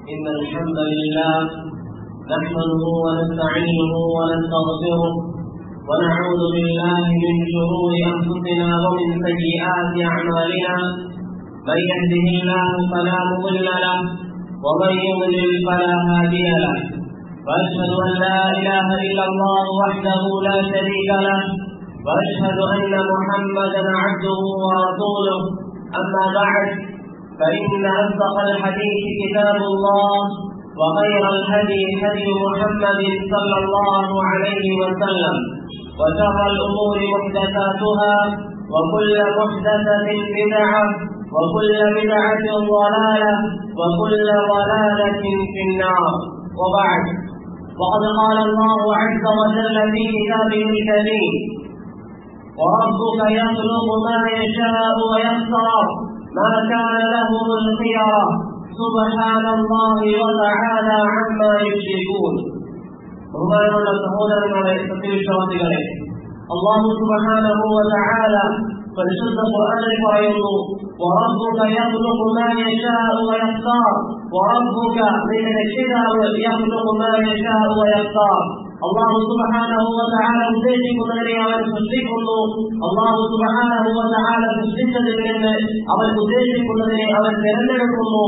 إن الحمد لله نحمده ونستعينه ونستغفره ونعوذ بالله من شرور أنفسنا ومن سيئات أعمالنا من يهده الله فلا مضل له ومن يضلل فلا هادي له وأشهد أن لا إله إلا الله وحده لا شريك له وأشهد أن محمدا عبده ورسوله أما بعد فإن أصدق الحديث كتاب الله وخير الهدي هدي محمد صلى الله عليه وسلم وشر الأمور محدثاتها وكل محدثة بدعة وكل بدعة ضلالة وكل ضلالة في النار وبعد وقد قال الله عز وجل في كتابه الكريم وربك يخلق ما يشاء ويختار ما كان لهم الخيرة سبحان الله وتعالى عما يشركون ബഹുമാനമുള്ള സഹോദരങ്ങളെ സത്യവിശ്വാസികളെ അള്ളാഹു സുബ്ഹാനഹു വതആല പരിശുദ്ധ ഖുർആനിൽ പറയുന്നു وربك يخلق ما يشاء ويختار وربك من രക്ഷിതാവ് يخلق ما يشاء ويختار അള്ളാഹു സുബ്ഹാനഹു വതആല ഉദ്ദേശിക്കുന്നതിനെ അവൻ സൃഷ്ടിക്കുന്നു അള്ളാഹു സുബ്ഹാനഹു വതആല സൃഷ്ടിച്ചതിൽ നിന്ന് അവൻ ഉദ്ദേശിക്കുന്നതിനെ അവൻ തിരഞ്ഞെടുക്കുന്നു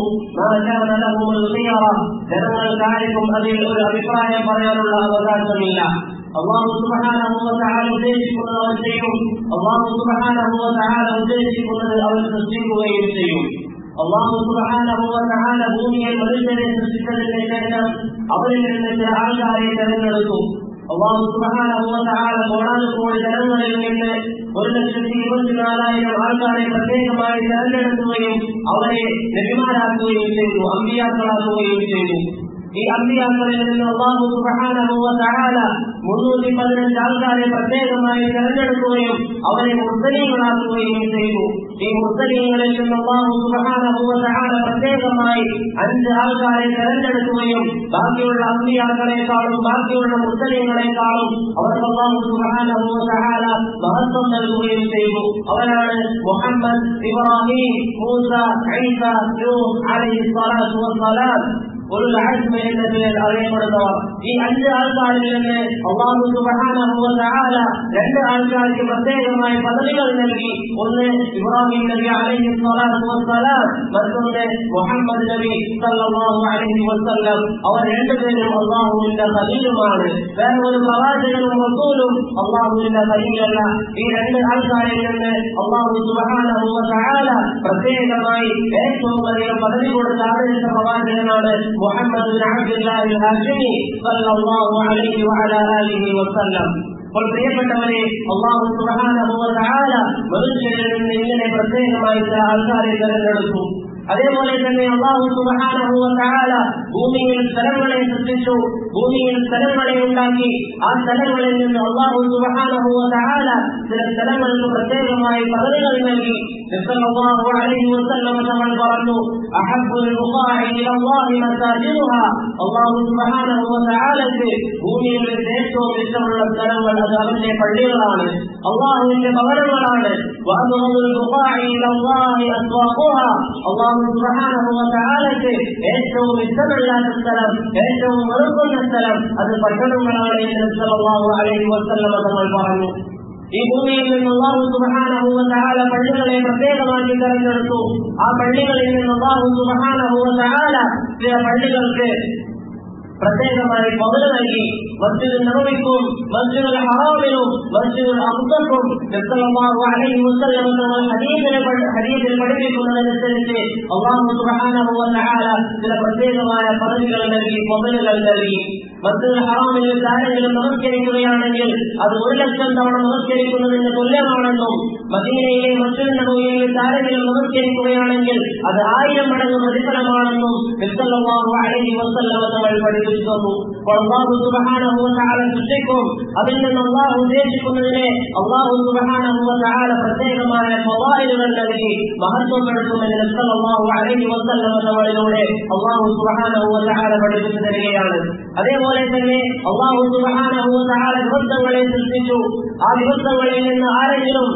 ജനങ്ങൾക്കാർക്കും അതിൽ ഒരു അഭിപ്രായം പറയാനുള്ള അവകാശമില്ല അള്ളാഹു സുബ്ഹാനഹു വതആല ഉദ്ദേശിക്കുന്നത് അവൻ ചെയ്യും അള്ളാഹു സുബ്ഹാനഹു വതആല ഉദ്ദേശിക്കുന്നത് അവൻ സൃഷ്ടിക്കുകയും ചെയ്യും അള്ളാഹു സുബ്ഹാനഹു വതആല ഭൂമിയിൽ മനുഷ്യരെ സൃഷ്ടിച്ചതിന് ശേഷം അവരിൽ നിന്ന് ചില ആൾക്കാരെ തെരഞ്ഞെടുക്കും അള്ളാഹു സുബ്ഹാനഹു വതആല കോടാനുകോടി ജനങ്ങളിൽ നിന്ന് ഒരു ലക്ഷത്തി ഇരുപത്തിനാലായിരം ആൾക്കാരെ പ്രത്യേകമായി തെരഞ്ഞെടുക്കുകയും അവരെ ലഭ്യമാരാക്കുകയും ചെയ്തു അമ്പിയാക്കളാക്കുകയും ചെയ്തു ഈ അമ്പിയാക്കളിൽ നിന്ന് അള്ളാഹു സുബ്ഹാനഹു വതആല മുന്നൂറ്റി പതിനഞ്ച് ആൾക്കാരെ പ്രത്യേകമായി തെരഞ്ഞെടുക്കുകയും അവരെ മുസ്ലിങ്ങളാക്കുകയും ചെയ്തു ഈ മുസ്ലിങ്ങളിൽ നിന്ന് അള്ളാഹു സുബ്ഹാനഹു വതആല പ്രത്യേകമായി അഞ്ച് ആൾക്കാരെ തെരഞ്ഞെടുക്കുകയും ബാക്കിയുള്ള അമ്പിയാക്കളെക്കാളും ബാക്കിയുള്ള മുസ്ലിങ്ങളെക്കാളും അവർക്ക് അള്ളാഹു സുബ്ഹാനഹു വതആല മഹത്വം നൽകുകയും ചെയ്തു അവരാണ് മുഹമ്മദ് ഇബ്രാഹിം മൂസ ഈസ നൂഹ് അലൈഹി സ്വലാത്തു വസ്സലാം ഒരു ആത്മ എന്ന പേരിൽ അറിയപ്പെടുന്നവർ ഈ അഞ്ച് ആൾക്കാരിൽ നിന്ന് അള്ളാഹു സുബ്ഹാനഹു വതആല രണ്ട് ആൾക്കാർക്ക് പ്രത്യേകമായി പദവികൾ നൽകി ഒന്ന് ഇബ്രാഹിം നബി അലൈഹി സ്വലാത്തു വസ്സലാം മറ്റൊന്ന് മുഹമ്മദ് നബി സല്ലല്ലാഹു അലൈഹി വസല്ലം അവർ രണ്ടുപേരും അള്ളാഹുവിന്റെ ഖലീലുമാണ് വേറെ ഒരു പ്രവാചകനും റസൂലും അള്ളാഹുവിന്റെ ഖലീലല്ല ഈ രണ്ട് ആൾക്കാരിൽ നിന്ന് അള്ളാഹു സുബ്ഹാനഹു വതആല പ്രത്യേകമായി ഏറ്റവും വലിയ പദവി കൊടുത്ത ആദരിച്ച പ്രവാചകനാണ് محمد بن عبد الله الهاشمي صلى الله عليه وعلى آله وسلم അപ്പോൾ പ്രിയപ്പെട്ടവരെ അള്ളാഹു സുബ്ഹാനഹു വതആല മനുഷ്യരിൽ നിന്ന് ഇങ്ങനെ പ്രത്യേകമായി ചില ആൾക്കാരെ തെരഞ്ഞെടുത്തു അതേപോലെ തന്നെ അള്ളാഹു സുബ്ഹാനഹു വതആല ഭൂമിയിൽ സ്ഥലങ്ങളെ സൃഷ്ടിച്ചു ഭൂമിയിൽ സ്ഥലങ്ങളെ ഉണ്ടാക്കി ആ സ്ഥലങ്ങളിൽ നിന്ന് അള്ളാഹു സുബ്ഹാനഹു വതആല ചില സ്ഥലങ്ങൾക്ക് പ്രത്യേകമായി പദവികൾ നൽകി സല്ലല്ലാഹു അലൈഹി വസല്ലം തങ്ങൾ പറഞ്ഞു അഹബ്ബുൽ ബുഖാഇ ഇലല്ലാഹി മസാജിദുഹാ അല്ലാഹു സുബ്ഹാനഹു വതആലക്ക് ഭൂമിയിൽ വെച്ച് ഏറ്റവും ഇഷ്ടമുള്ള സ്ഥലങ്ങൾ അത് അവന്റെ പള്ളികളാണ് അള്ളാഹുവിന്റെ ഭവനങ്ങളാണ് വഅബ്ഗദുൽ ബുഖാഇ ഇലല്ലാഹി അസ്വാഖുഹാ അല്ലാഹു സുബ്ഹാനഹു വതആലക്ക് ഏറ്റവും ഇഷ്ടമില്ലാത്ത സ്ഥലം ഏറ്റവും വെറുക്കുന്ന സ്ഥലം അത് പട്ടണങ്ങളാണ് എന്ന് സല്ലല്ലാഹു അലൈഹി വസല്ലം തങ്ങൾ പറഞ്ഞു ഈ ഭൂമിയിൽ നിന്ന് അള്ളാഹു സുബ്ഹാനഹു വതആല പള്ളികളെ പ്രത്യേകമാക്കി തെരഞ്ഞെടുത്തു ആ പള്ളികളിൽ നിന്ന് അള്ളാഹു സുബ്ഹാനഹു വതആല ചില പള്ളികൾക്ക് പ്രത്യേകമായി പകല് നൽകി മസ്ജിദ് നബവിക്കും മസ്ജിദ് ഹറാമിനും മസ്ജിദ് അബ്ദക്കും സല്ലല്ലാഹു അലൈഹി വസല്ലം തങ്ങൾ ഹദീസിനെ ഹദീസിൽ പഠിപ്പിക്കുന്നതനുസരിച്ച് അള്ളാഹു സുബ്ഹാനഹു വതആല ചില പ്രത്യേകമായ പദവികൾ നൽകി പകലുകൾ നൽകി മസ്ജിദ് ഹറാമിൽ ആരെങ്കിലും നമസ്കരിക്കുകയാണെങ്കിൽ അത് ഒരു ലക്ഷം തവണ നമസ്കരിക്കുന്നതിന് തുല്യമാണെന്നും മദീനയിലെ മസ്ജിദ് നബവിയിൽ ആരെങ്കിലും നമസ്കരിക്കുകയാണെങ്കിൽ അത് ആയിരം മടങ്ങ് പ്രതിഫലമാണെന്നും സല്ലല്ലാഹു അലൈഹി വസല്ലം തങ്ങൾ പഠിപ്പിച്ചു തന്നു അള്ളാഹു സുബ്ഹാനഹു വതആല സൃഷ്ടിക്കും അതിൽ നിന്ന് അള്ളാഹു ഉദ്ദേശിക്കുന്നതിനെ അള്ളാഹു സുബ്ഹാനഹു വതആല പ്രത്യേകമായ ഫവായിലുകൾ നൽകി മഹത്വപ്പെടുത്തുമെന്ന് സല്ലല്ലാഹു അലൈഹി വസല്ലം തങ്ങളിലൂടെ അള്ളാഹു സുബ്ഹാനഹു വതആല പഠിപ്പിച്ചു തരികയാണ് അതേപോലെ തന്നെ അള്ളാഹു സുബ്ഹാനഹു വതആല ദിവസങ്ങളെ സൃഷ്ടിച്ചു ആ ദിവസങ്ങളിൽ നിന്ന് ആരെങ്കിലും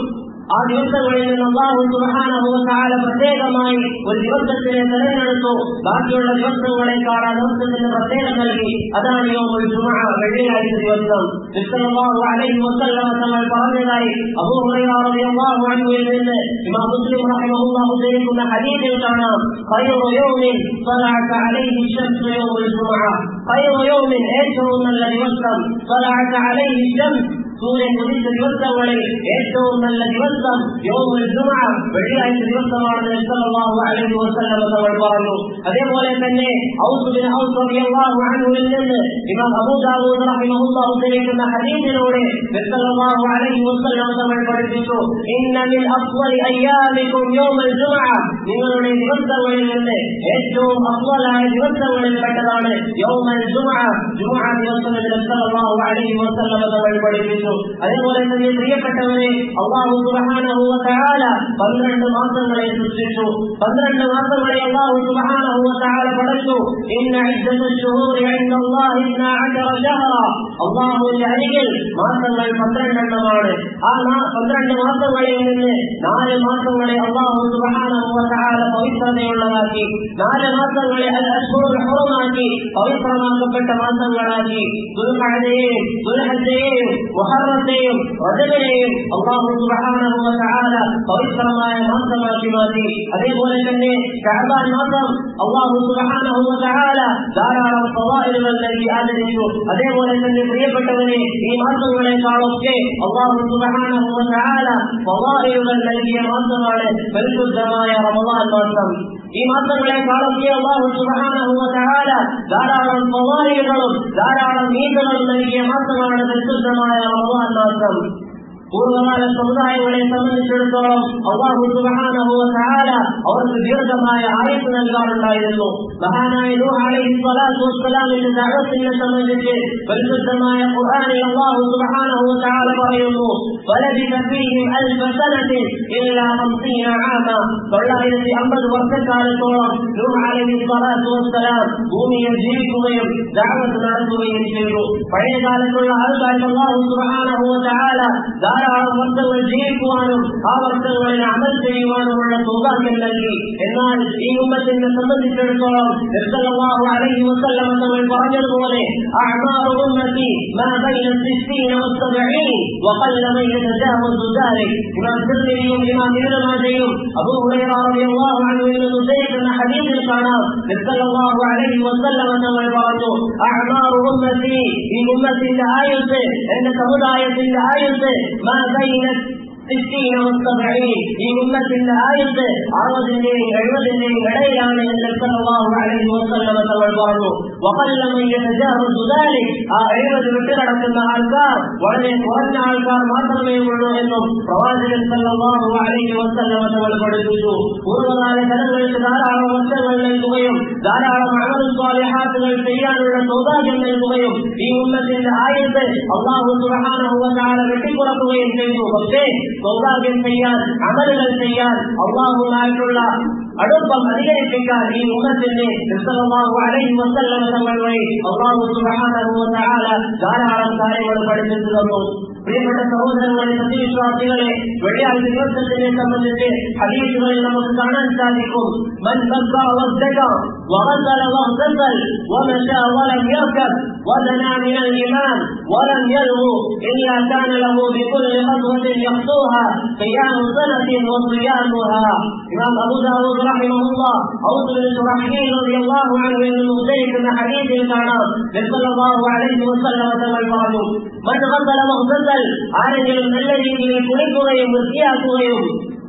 ആ ദിവസങ്ങളിൽ നിന്ന് അള്ളാഹു സുബാനുഭവത്താല പ്രത്യേകമായി ഒരു ദിവസത്തിനെ തെരഞ്ഞെടുത്തു ബാക്കിയുള്ള ദിവസങ്ങളെക്കാൾ ആ ദിവസത്തിന് പ്രത്യേകം നൽകി അതാണ് യോമുൽ ജുമഅ വെള്ളിയാഴ്ച ദിവസം നബിസല്ലല്ലാഹു അലൈഹി വസല്ലം തങ്ങൾ പറഞ്ഞതായി അബൂ ഹുറൈറ റളിയല്ലാഹു അൻഹുവിൽ നിന്ന് ഇമാം മുസ്ലിം റഹിമഹുല്ലാഹു ഉദ്ധരിക്കുന്ന ഹദീസിൽ കാണാം ഖൈറു യൗമിൻ صلعت عليه الشمس يوم الجمعة خير يوم ഏറ്റവും നല്ല ദിവസം صلعت عليه الشمس സൂര്യൻ ഉദിച്ച ദിവസങ്ങളിൽ ഏറ്റവും നല്ല ദിവസം യോമുൽ ജുമഅ വെള്ളിയാഴ്ച ദിവസമാണ് നബി സല്ലല്ലാഹു അലൈഹി വസല്ലം തങ്ങൾ പറഞ്ഞു അതേപോലെ തന്നെ ഔസ് ബിൻ ഔസ് റളിയല്ലാഹു അൻഹുവിൽ നിന്ന് ഇമാം അബൂ ദാവൂദ് റഹിമഹുല്ലാഹു ഉദ്ധരിക്കുന്ന ഹദീസിലൂടെ നബി സല്ലല്ലാഹു അലൈഹി വസല്ലം തങ്ങൾ പഠിപ്പിച്ചു ഇന്ന മിൻ അഫ്ളി അയ്യാമികും യൗമുൽ ജുമഅ നിങ്ങളുടെ ദിവസങ്ങളിൽ നിന്ന് ഏറ്റവും അഫ്ളലായ ദിവസങ്ങളിൽ പെട്ടതാണ് യൗമുൽ ജുമഅ ജുമഅ ദിവസം നബി സല്ലല്ലാഹു അലൈഹി വസല്ലം തങ്ങൾ പഠിപ്പിച്ചു അതേപോലെ തന്നെ പ്രിയപ്പെട്ടവരെ അള്ളാഹു സുബ്ഹാനഹു വ തആല പന്ത്രണ്ട് മാസങ്ങളെ സൃഷ്ടിച്ചു പന്ത്രണ്ട് മാസങ്ങളെ അള്ളാഹു സുബ്ഹാനഹു വ തആല പഠിച്ചു ഇന്ന ഇദ്ദത്തു ശുഹൂരി ഇൻദല്ലാഹി 12 ശഹറ അള്ളാഹുവിന്റെ അരികിൽ മാസങ്ങൾ പന്ത്രണ്ടെണ്ണമാണ് ആ പന്ത്രണ്ട് മാസങ്ങളിൽ നിന്ന് നാല് മാസങ്ങളെ അള്ളാഹു സുബ്ഹാനഹു വ തആല പവിത്രതയുള്ളതാക്കി നാല് മാസങ്ങളെ അൽ അഷ്ഹുറുൽ ഹുറമാക്കി പവിത്രമാക്കപ്പെട്ട മാസങ്ങളാക്കി ദുൽഖഅദയെയും ദുൽഹജ്ജയെയും മുഹറത്തെയും റജബിനെയും അള്ളാഹു സുബ്ഹാനഹു വ തആല പവിത്രമായ മാസമാക്കി മാറ്റി അതേപോലെ തന്നെ ശഅബാൻ മാസം അള്ളാഹു സുബ്ഹാനഹു വ തആല ധാരാളം ഫവായിലുകൾ നൽകി ആദരിച്ചു അതേപോലെ തന്നെ പ്രിയപ്പെട്ടവരെ ഈ മാസങ്ങളെക്കാളൊക്കെ അള്ളാഹു സുബ്ഹാനഹു വ തആല ഫവായിലുകൾ നൽകിയ മാസമാണ് പരിശുദ്ധമായ റമദാൻ മാസം ഈ മാസങ്ങളെക്കാളൊക്കെ അള്ളാഹു സുബ്ഹാനഹു വ തആല ധാരാളം ഫവായിലുകളും ധാരാളം നീതകളും നൽകിയ മാസമാണ് പരിശുദ്ധമായ റമദാൻ മാസം പൂർവകാല സമുദായങ്ങളെ സംബന്ധിച്ചിടത്തോളം അള്ളാഹു സുബ്ഹാനഹു വ തആല അവർക്ക് ദീർഘമായ ആയുസ് നൽകാറുണ്ടായിരുന്നു മഹാനായ നൂഹ് അലൈഹി സ്വലാത്തു വസ്സലാമിന്റെ ദഅവത്തിനെ സംബന്ധിച്ച് പരിശുദ്ധമായ ഖുർആനിൽ അള്ളാഹു സുബ്ഹാനഹു വ തആല പറയുന്നു വലബിത ഫീഹിം അൽഫ സനത്തിൻ ഇല്ലാ 50 ആമ തൊള്ളായിരത്തി അമ്പത് വർഷക്കാലത്തോളം നൂഹ് അലൈഹി സ്വലാത്തു വസ്സലാം ഭൂമിയിൽ ജീവിക്കുകയും ദഅവത്ത് നടത്തുകയും ചെയ്തു പഴയ കാലത്തുള്ള ആൾക്കാർക്ക് അള്ളാഹു സുബ്ഹാനഹു വ തആല ധാരാളം വർഷങ്ങൾ ജീവിക്കുവാനും ആ വർഷങ്ങളിൽ അമൽ ചെയ്യുവാനുമുള്ള സൗഭാഗ്യം നൽകി എന്നാൽ ഈ ഉമ്മത്തിനെ സംബന്ധിച്ചിടത്തോളം നിർത്തലവാഹു അലൈഹി വസല്ലം തങ്ങൾ പറഞ്ഞതുപോലെ അഅ്മാറു ഉമ്മത്തി മാ ബൈന 60 വ 70 وقل من يتجاوز ذلك ഇമാം തിർമിദിയും ഇമാം ഇബ്നു മാജയും അബൂ ഹുറൈറ റളിയല്ലാഹു അൻഹുവിൽ നിന്ന് ഉദ്ധരിക്കുന്ന ഹദീസിൽ കാണാം നിർത്തലവാഹു അലൈഹി വസല്ലം തങ്ങൾ പറഞ്ഞു അഅ്മാറു ഉമ്മത്തി ഈ ഉമ്മത്തിന്റെ ആയുസ് എന്റെ സമുദായത്തിന്റെ ആയുസ് ما بين الستين والسبعين ഈ ഉമ്മത്തിന്റെ ആയുസ് അറുപതിന്റെയും എഴുപതിന്റെയും ഇടയിലാണ് എന്ന് സല്ലല്ലാഹു അലൈഹി വസല്ലം തങ്ങൾ പറഞ്ഞു വഖല്ല മൻ യതജാവസു ദാലിക് ആ എഴുപത് വിട്ടുകിടക്കുന്ന ആൾക്കാർ വളരെ കുറഞ്ഞ ആൾക്കാർ മാത്രമേ ഉള്ളൂ എന്നും പ്രവാചകൻ സല്ലല്ലാഹു അലൈഹി വസല്ലം തങ്ങൾ പഠിപ്പിച്ചു പൂർവ്വകാല ജനങ്ങൾക്ക് ധാരാളം വർഷങ്ങൾ നൽകുകയും ധാരാളം അമൽ സ്വാലിഹാത്തുകൾ ചെയ്യാനുള്ള സൗഭാഗ്യം നൽകുകയും ഈ ഉമ്മത്തിന്റെ ആയുസ് അള്ളാഹു സുബ്ഹാനഹു വ തആല വെട്ടിക്കുറക്കുകയും ചെയ്തു പക്ഷേ സൗഭാഗ്യം ചെയ്യാൻ അമലുകൾ ചെയ്യാൻ അള്ളാഹുമായിട്ടുള്ള അടുപ്പം അധികരിപ്പിക്കാൻ ഈ ഉമ്മത്തിന്റെ സല്ലല്ലാഹു അലൈഹി വസല്ലം തങ്ങൾ വഴി അള്ളാഹു സുബ്ഹാനഹു വ തആല ധാരാളം കാര്യങ്ങൾ പഠിപ്പിച്ചു തന്നു പ്രിയപ്പെട്ട സഹോദരങ്ങളെ സത്യവിശ്വാസികളെ വെള്ളിയാഴ്ച ദിവസത്തിനെ സംബന്ധിച്ച് ഹദീസുകളിൽ നമുക്ക് കാണാൻ സാധിക്കും മൻ ബക്ക വസ്തക وغسل واغتسل ومشى ولم يركب ودنا من الإمام ولم يلغو إلا كان له بكل خطوة يخطوها قيام سنة وصيامها إمام أبو داود رحمه الله أوس بن شرحبيل رضي الله عنه من مدرك من حديث كان صلى الله عليه وسلم تمام من غسل واغتسل ആരെങ്കിലും നല്ല രീതിയിൽ കുളിക്കുകയും വൃത്തിയാക്കുകയും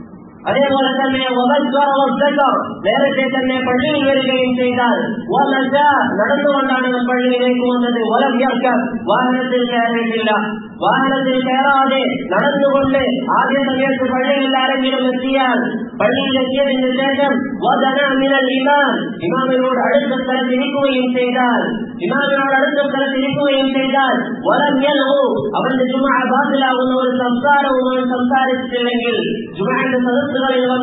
അതേപോലെ തന്നെ നേരത്തെ തന്നെ പള്ളിയിൽ വരികയും ചെയ്താൽ നടന്നുകൊണ്ടാണ് പള്ളിയിലേക്ക് വന്നത് വലം ചേർക്കാൻ വാഹനത്തിൽ കയറിയിട്ടില്ല വാഹനത്തിൽ കയറാതെ നടന്നുകൊണ്ട് ആദ്യ സമയത്ത് പള്ളിയിൽ ആരെങ്കിലും എത്തിയാൽ പള്ളിയിൽ എത്തിയതിനു ശേഷം ഇമാം ഇമാമിനോട് അടുത്ത സ്ഥലത്ത് ഇരിക്കുകയും ചെയ്താൽ ഇമാമിനോട് അടുത്ത സ്ഥലത്ത് ഇരിക്കുകയും ചെയ്താൽ വലം യൽഹു അവന്റെ ജുമഅ ബാത്തിലാകുന്ന ഒരു സംസാരവും അവൻ സംസാരിച്ചിട്ടില്ലെങ്കിൽ ജുമഅന്റെ സദസ്സുകളിൽ വന്നാൽ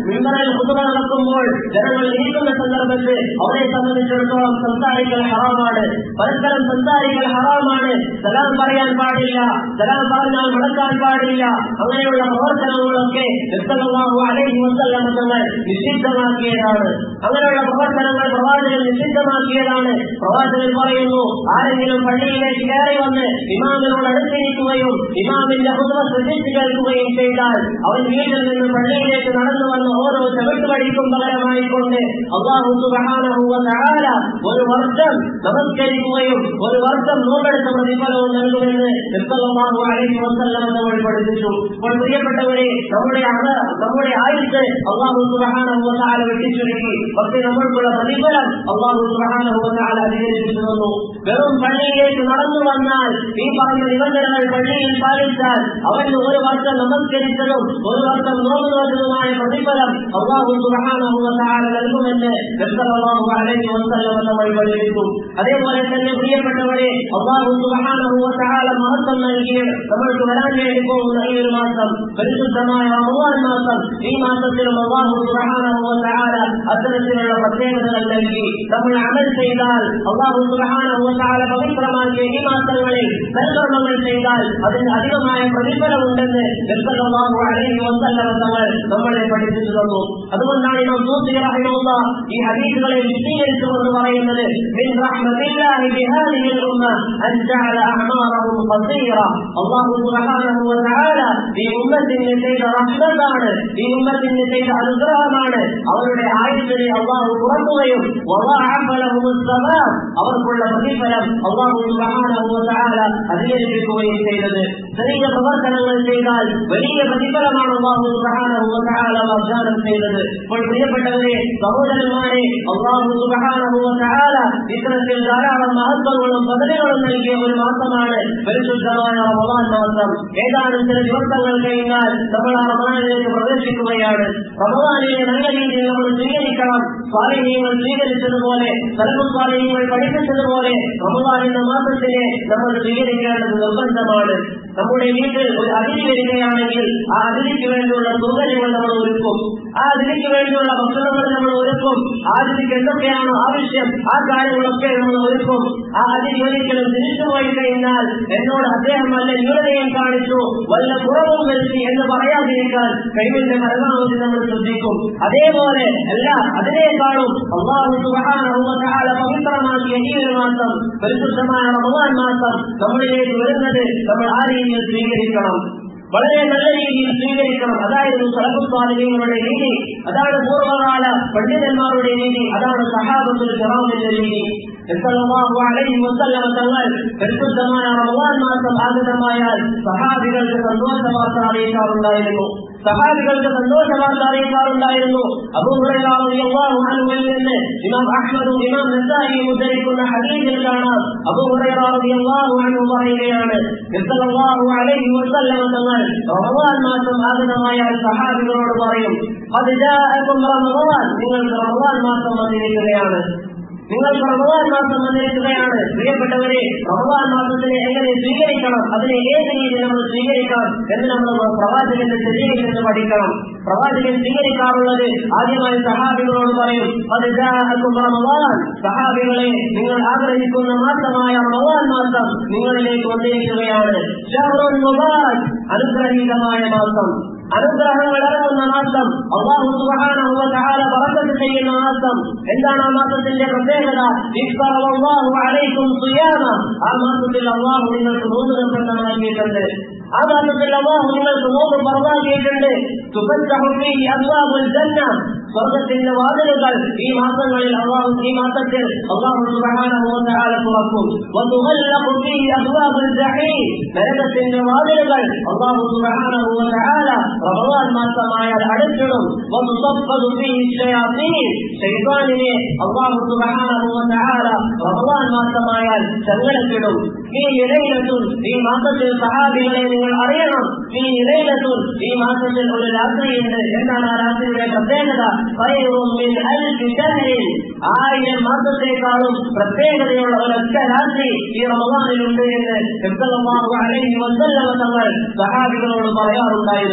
മിമ്പറിൽ കുതുമ നടക്കുമ്പോൾ ജനങ്ങൾ ഇരിക്കുന്ന സന്ദർഭത്തിൽ അവരെ സംബന്ധിച്ചിടത്തോളം സംസാരിക്കൽ ഹറാമാണ് പരസ്പരം സംസാരിക്കൽ ഹറാമാണ് സലാം പറയാൻ പാടില്ല സലാം പറഞ്ഞാൽ മുടക്കാൻ പാടില്ല അങ്ങനെയുള്ള പ്രവർത്തനങ്ങളൊക്കെ നിർത്തലാഹു അലൈഹി വസല്ലം തങ്ങൾ നിഷിദ്ധമാക്കിയതാണ് അങ്ങനെയുള്ള പ്രവർത്തനങ്ങൾ പ്രവാചകൻ നിഷിദ്ധമാക്കിയതാണ് പ്രവാചകൻ പറയുന്നു ആരെങ്കിലും പള്ളിയിലേക്ക് കയറി വന്ന് ഇമാമിനോട് അടുത്തിരിക്കുകയും ഇമാമിന്റെ ഹുദവ ശ്രദ്ധിച്ചു കേൾക്കുകയും ചെയ്താൽ അവൻ വീട്ടിൽ നിന്ന് പള്ളിയിലേക്ക് നടന്നു വന്ന് ഓരോ ചവിട്ടുപടിക്കും പകരമായിക്കൊണ്ട് അള്ളാഹു സുബ്ഹാനഹു തആല ഒരു വർഷം നമസ്കരിക്കുകയും ഒരു വർഷം നോമ്പെടുത്ത പ്രതിഫലവും നൽകുമെന്ന് നിർത്തലാഹു അലൈഹി വസല്ലം നമ്മൾ പഠിപ്പിച്ചു അപ്പോൾ പ്രിയപ്പെട്ടവരെ നമ്മുടെ അത് നമ്മുടെ ആയുസ് അള്ളാഹു സുബ്ഹാനഹു തആല വെട്ടിച്ചുരുക്കി പക്ഷേ നമ്മൾക്കുള്ള പ്രതിഫലം അള്ളാഹു സുബ്ഹാനഹു തആല അധികരിപ്പിച്ചു തന്നു വെറും പള്ളിയിലേക്ക് നടന്നു വന്നാൽ ഈ പറഞ്ഞ നിബന്ധനകൾ പള്ളിയിൽ പാലിച്ചാൽ അവന് ഒരു വർഷം നമസ്കരിച്ചതും ഒരു വർഷം നോമ്പ് നോക്കുന്നതുമായ പ്രതിഫലം അള്ളാഹു സുബ്ഹാനഹു തആല നൽകുമെന്ന് നിർത്തലാഹു അലൈഹി വസല്ലം നമ്മൾ പഠിപ്പിച്ചു അതേപോലെ തന്നെ പ്രിയപ്പെട്ടവരെ അള്ളാഹു സുബ്ഹാനഹു തആല മഹത്വം നൽകിയ നമ്മൾക്ക് വരാൻ വേണ്ടി പോകുന്ന ഈ ഒരു മാസം പരിശുദ്ധമായ റമദാൻ മാസം ഈ മാസത്തിലും അള്ളാഹു സുബ്ഹാനഹു തആല അത്തരത്തിലുള്ള പ്രത്യേകതകൾ നൽകി നമ്മൾ അമൽ ചെയ്താൽ അള്ളാഹു സുബ്ഹാനഹു തആല പവിത്രമാക്കിയ ഈ മാസങ്ങളിൽ സൽക്കർമ്മങ്ങൾ ചെയ്താൽ അതിന് അധികമായ പ്രതിഫലമുണ്ടെന്ന് നിർത്തലാഹു അലൈഹി വസല്ലം തങ്ങൾ നമ്മളെ പഠിപ്പിച്ചു തന്നു അതുകൊണ്ടാണ് ഇമാം സൂഫി റഹിമഹുല്ല ഈ ഹദീസുകളെ വിശദീകരിച്ചുകൊണ്ട് പറയുന്നത് മിൻ റഹ്മത്തില്ലാഹി ബിഹാദിഹി الأمة أن جعل أعمارهم قصيرة الله سبحانه وتعالى ഈ ഉമ്മത്തിന് ചെയ്ത റഹ്മത്താണ് ഈ ഉമ്മത്തിന് ചെയ്ത അനുഗ്രഹമാണ് അവരുടെ ആയുസ്സിനെ അള്ളാഹു തുറക്കുകയും വضاعف لهم الثواب അവർക്കുള്ള പ്രതിഫലം അള്ളാഹു സുബ്ഹാനഹു വതആല അധികരിപ്പിക്കുകയും ചെയ്തത് ചെറിയ പ്രവർത്തനങ്ങൾ ചെയ്താൽ വലിയ പ്രതിഫലമാണ് അള്ളാഹു സുബ്ഹാനഹു വതആല വാഗ്ദാനം ചെയ്തത് അപ്പോൾ പ്രിയപ്പെട്ടവരെ സഹോദരന്മാരെ അള്ളാഹു സുബ്ഹാനഹു വതആല ഇത്തരത്തിൽ ധാരാളം മഹത്വങ്ങളും പദവികളും നൽകിയ ഒരു മാസമാണ് പരിശുദ്ധമായ റമദാൻ മാസം ഏതാനും ചില ദിവസങ്ങൾ കഴിഞ്ഞാൽ നമ്മൾ ആ റമദാനിലേക്ക് പ്രവേശിക്കുകയാണ് റമദാനിനെ നല്ല രീതിയിൽ നമ്മൾ സ്വീകരിക്കണം സ്വാധീനങ്ങൾ സ്വീകരിച്ചതുപോലെ സർവ്വ സ്വാധീനങ്ങൾ പഠിപ്പിച്ചതുപോലെ റമദാൻ എന്ന മാസത്തിനെ നമ്മൾ സ്വീകരിക്കേണ്ടത് നിർബന്ധമാണ് നമ്മുടെ വീട്ടിൽ ഒരു അതിഥി വരികയാണെങ്കിൽ ആ അതിഥിക്ക് വേണ്ടിയുള്ള സൗകര്യങ്ങൾ നമ്മൾ ഒരുക്കും ആ അതിഥിക്ക് വേണ്ടിയുള്ള ഭക്ഷണങ്ങൾ നമ്മൾ ഒരുക്കും ആ അതിഥിക്ക് എന്തൊക്കെയാണോ ആവശ്യം ആ കാര്യങ്ങളൊക്കെ നമ്മൾ ഒരുക്കും ആ അതിഥി ഒരിക്കലും തിരിച്ചു പോയി കഴിഞ്ഞാൽ എന്നോട് അദ്ദേഹം വല്ല ന്യൂനതയും കാണിച്ചു വല്ല കുറവും വരുത്തി എന്ന് പറയാതിരിക്കാൻ കഴിവിന്റെ പരമാവധി നമ്മൾ ശ്രദ്ധിക്കും അതേപോലെ അല്ല അതിനേക്കാളും അള്ളാഹു സുബ്ഹാനഹു വ തആല പവിത്രമാക്കിയ ഈ ഒരു മാസം പരിശുദ്ധമായ റമദാൻ മാസം നമ്മളിലേക്ക് വരുന്നത് നമ്മൾ ആ രീതിയിൽ സ്വീകരിക്കണം വളരെ നല്ല രീതിയിൽ സ്വീകരിക്കണം അതായിരുന്നു സലഫുസ്വാലികളുടെ രീതി അതാണ് പൂർവ്വകാല പണ്ഡിതന്മാരുടെ രീതി അതാണ് സഹാബത്തുൽ ജറാമിന്റെ രീതി സല്ലല്ലാഹു അലൈഹി വസല്ലം തങ്ങൾ പരിശുദ്ധമായ റമദാൻ മാസം ആഗതമായാൽ സഹാബികൾക്ക് സന്തോഷ വാർത്ത അറിയിക്കാറുണ്ടായിരുന്നു സഹാബികൾക്ക് സന്തോഷ വാർത്ത അറിയിക്കാറുണ്ടായിരുന്നു അബൂഹുറൈറിയാഹു അൻഹുവിൽ നിന്ന് ഇമാം അഹ്മദും ഇമാം നസായിയും ഉദ്ധരിക്കുന്ന ഹദീസിൽ കാണാം അബൂഹുറൈറിയാഹു അൻഹു പറയുകയാണ് സല്ലല്ലാഹു അലൈഹി വസല്ലം തങ്ങൾ റമദാൻ മാസം ആഗതമായാൽ സഹാബികളോട് പറയും അത് ജാഅക്കും റമദാൻ നിങ്ങൾക്ക് റമദാൻ മാസം വന്നിരിക്കുകയാണ് നിങ്ങൾക്ക് റമദാൻ മാസം വന്നിരിക്കുകയാണ് പ്രിയപ്പെട്ടവരെ റമദാൻ മാസത്തിനെ എങ്ങനെ സ്വീകരിക്കണം അതിനെ ഏത് രീതിയിൽ നമ്മൾ സ്വീകരിക്കണം എന്ന് നമ്മൾ പ്രവാചകന്റെ ചെറിയിൽ നിന്ന് പഠിക്കണം പ്രവാചകൻ സ്വീകരിക്കാറുള്ളത് ആദ്യമായി സഹാബികളോട് പറയും അത് ജാഅക്കും റമദാൻ സഹാബികളെ നിങ്ങൾ ആഗ്രഹിക്കുന്ന മാസമായ റമദാൻ മാസം നിങ്ങളിലേക്ക് വന്നിരിക്കുകയാണ് ഷഹ്റുൻ മുബാരക് അനുഗ്രഹീതമായ മാസം അനുഗ്രഹങ്ങൾ ഇറങ്ങുന്ന മാസം അള്ളാഹു സുബ്ഹാനഹു വ തആല ബറക്കത്ത് ചെയ്യുന്ന മാസം എന്താണ് ആ മാസത്തിന്റെ പ്രത്യേകത ഇഫ്തറല്ലാഹു അലൈക്കും സിയാമ ആ മാസത്തിൽ അള്ളാഹു നിങ്ങൾക്ക് നോമ്പ് നിർബന്ധമാക്കിയിട്ടുണ്ട് ആ മാസത്തിൽ അള്ളാഹു നിങ്ങൾക്ക് നോമ്പ് പറവാക്കിയിട്ടുണ്ട് തുഫത്തഹു ഫീഹി അബ്വാബുൽ ജന്ന സ്വർഗത്തിന്റെ വാതിലുകൾ ഈ മാസങ്ങളിൽ അള്ളാഹു ഈ മാസത്തിൽ അള്ളാഹു സുബ്ഹാനഹു വ തആല തുറക്കും വതുഗല്ലഖു ഫീഹി അബ്വാബുൽ ജഹീം നരകത്തിന്റെ വാതിലുകൾ അള്ളാഹു സുബ്ഹാനഹു വ തആല റമദാൻ മാസമായാൽ അടച്ചിടും വതുസഫദു ഫീഹി ശയാത്തീൻ ശൈത്താനിനെ അള്ളാഹു സുബ്ഹാനഹു വ തആല റമദാൻ മാസമായാൽ ചങ്ങലക്കിടും ഈ ഇലയിലത്തും ഈ മാസത്തിൽ സഹാബികളെ നിങ്ങൾ അറിയണം ഈ ഇലയിലത്തും ഈ മാസത്തിൽ ഒരു രാത്രിയുണ്ട് എന്താണ് ആ രാത്രിയുടെ പ്രത്യേകത ഖൈറും മിൻ അൽഫി ശഹരിൻ ആയിരം മാസത്തേക്കാളും പ്രത്യേകതയുള്ള ഒരൊറ്റ രാത്രി ഈ റമദാനിലുണ്ട് എന്ന് സല്ലല്ലാഹു അലൈഹി വസല്ലമ തങ്ങൾ സഹാബികളോട് പറയാറുണ്ടായിരുന്നു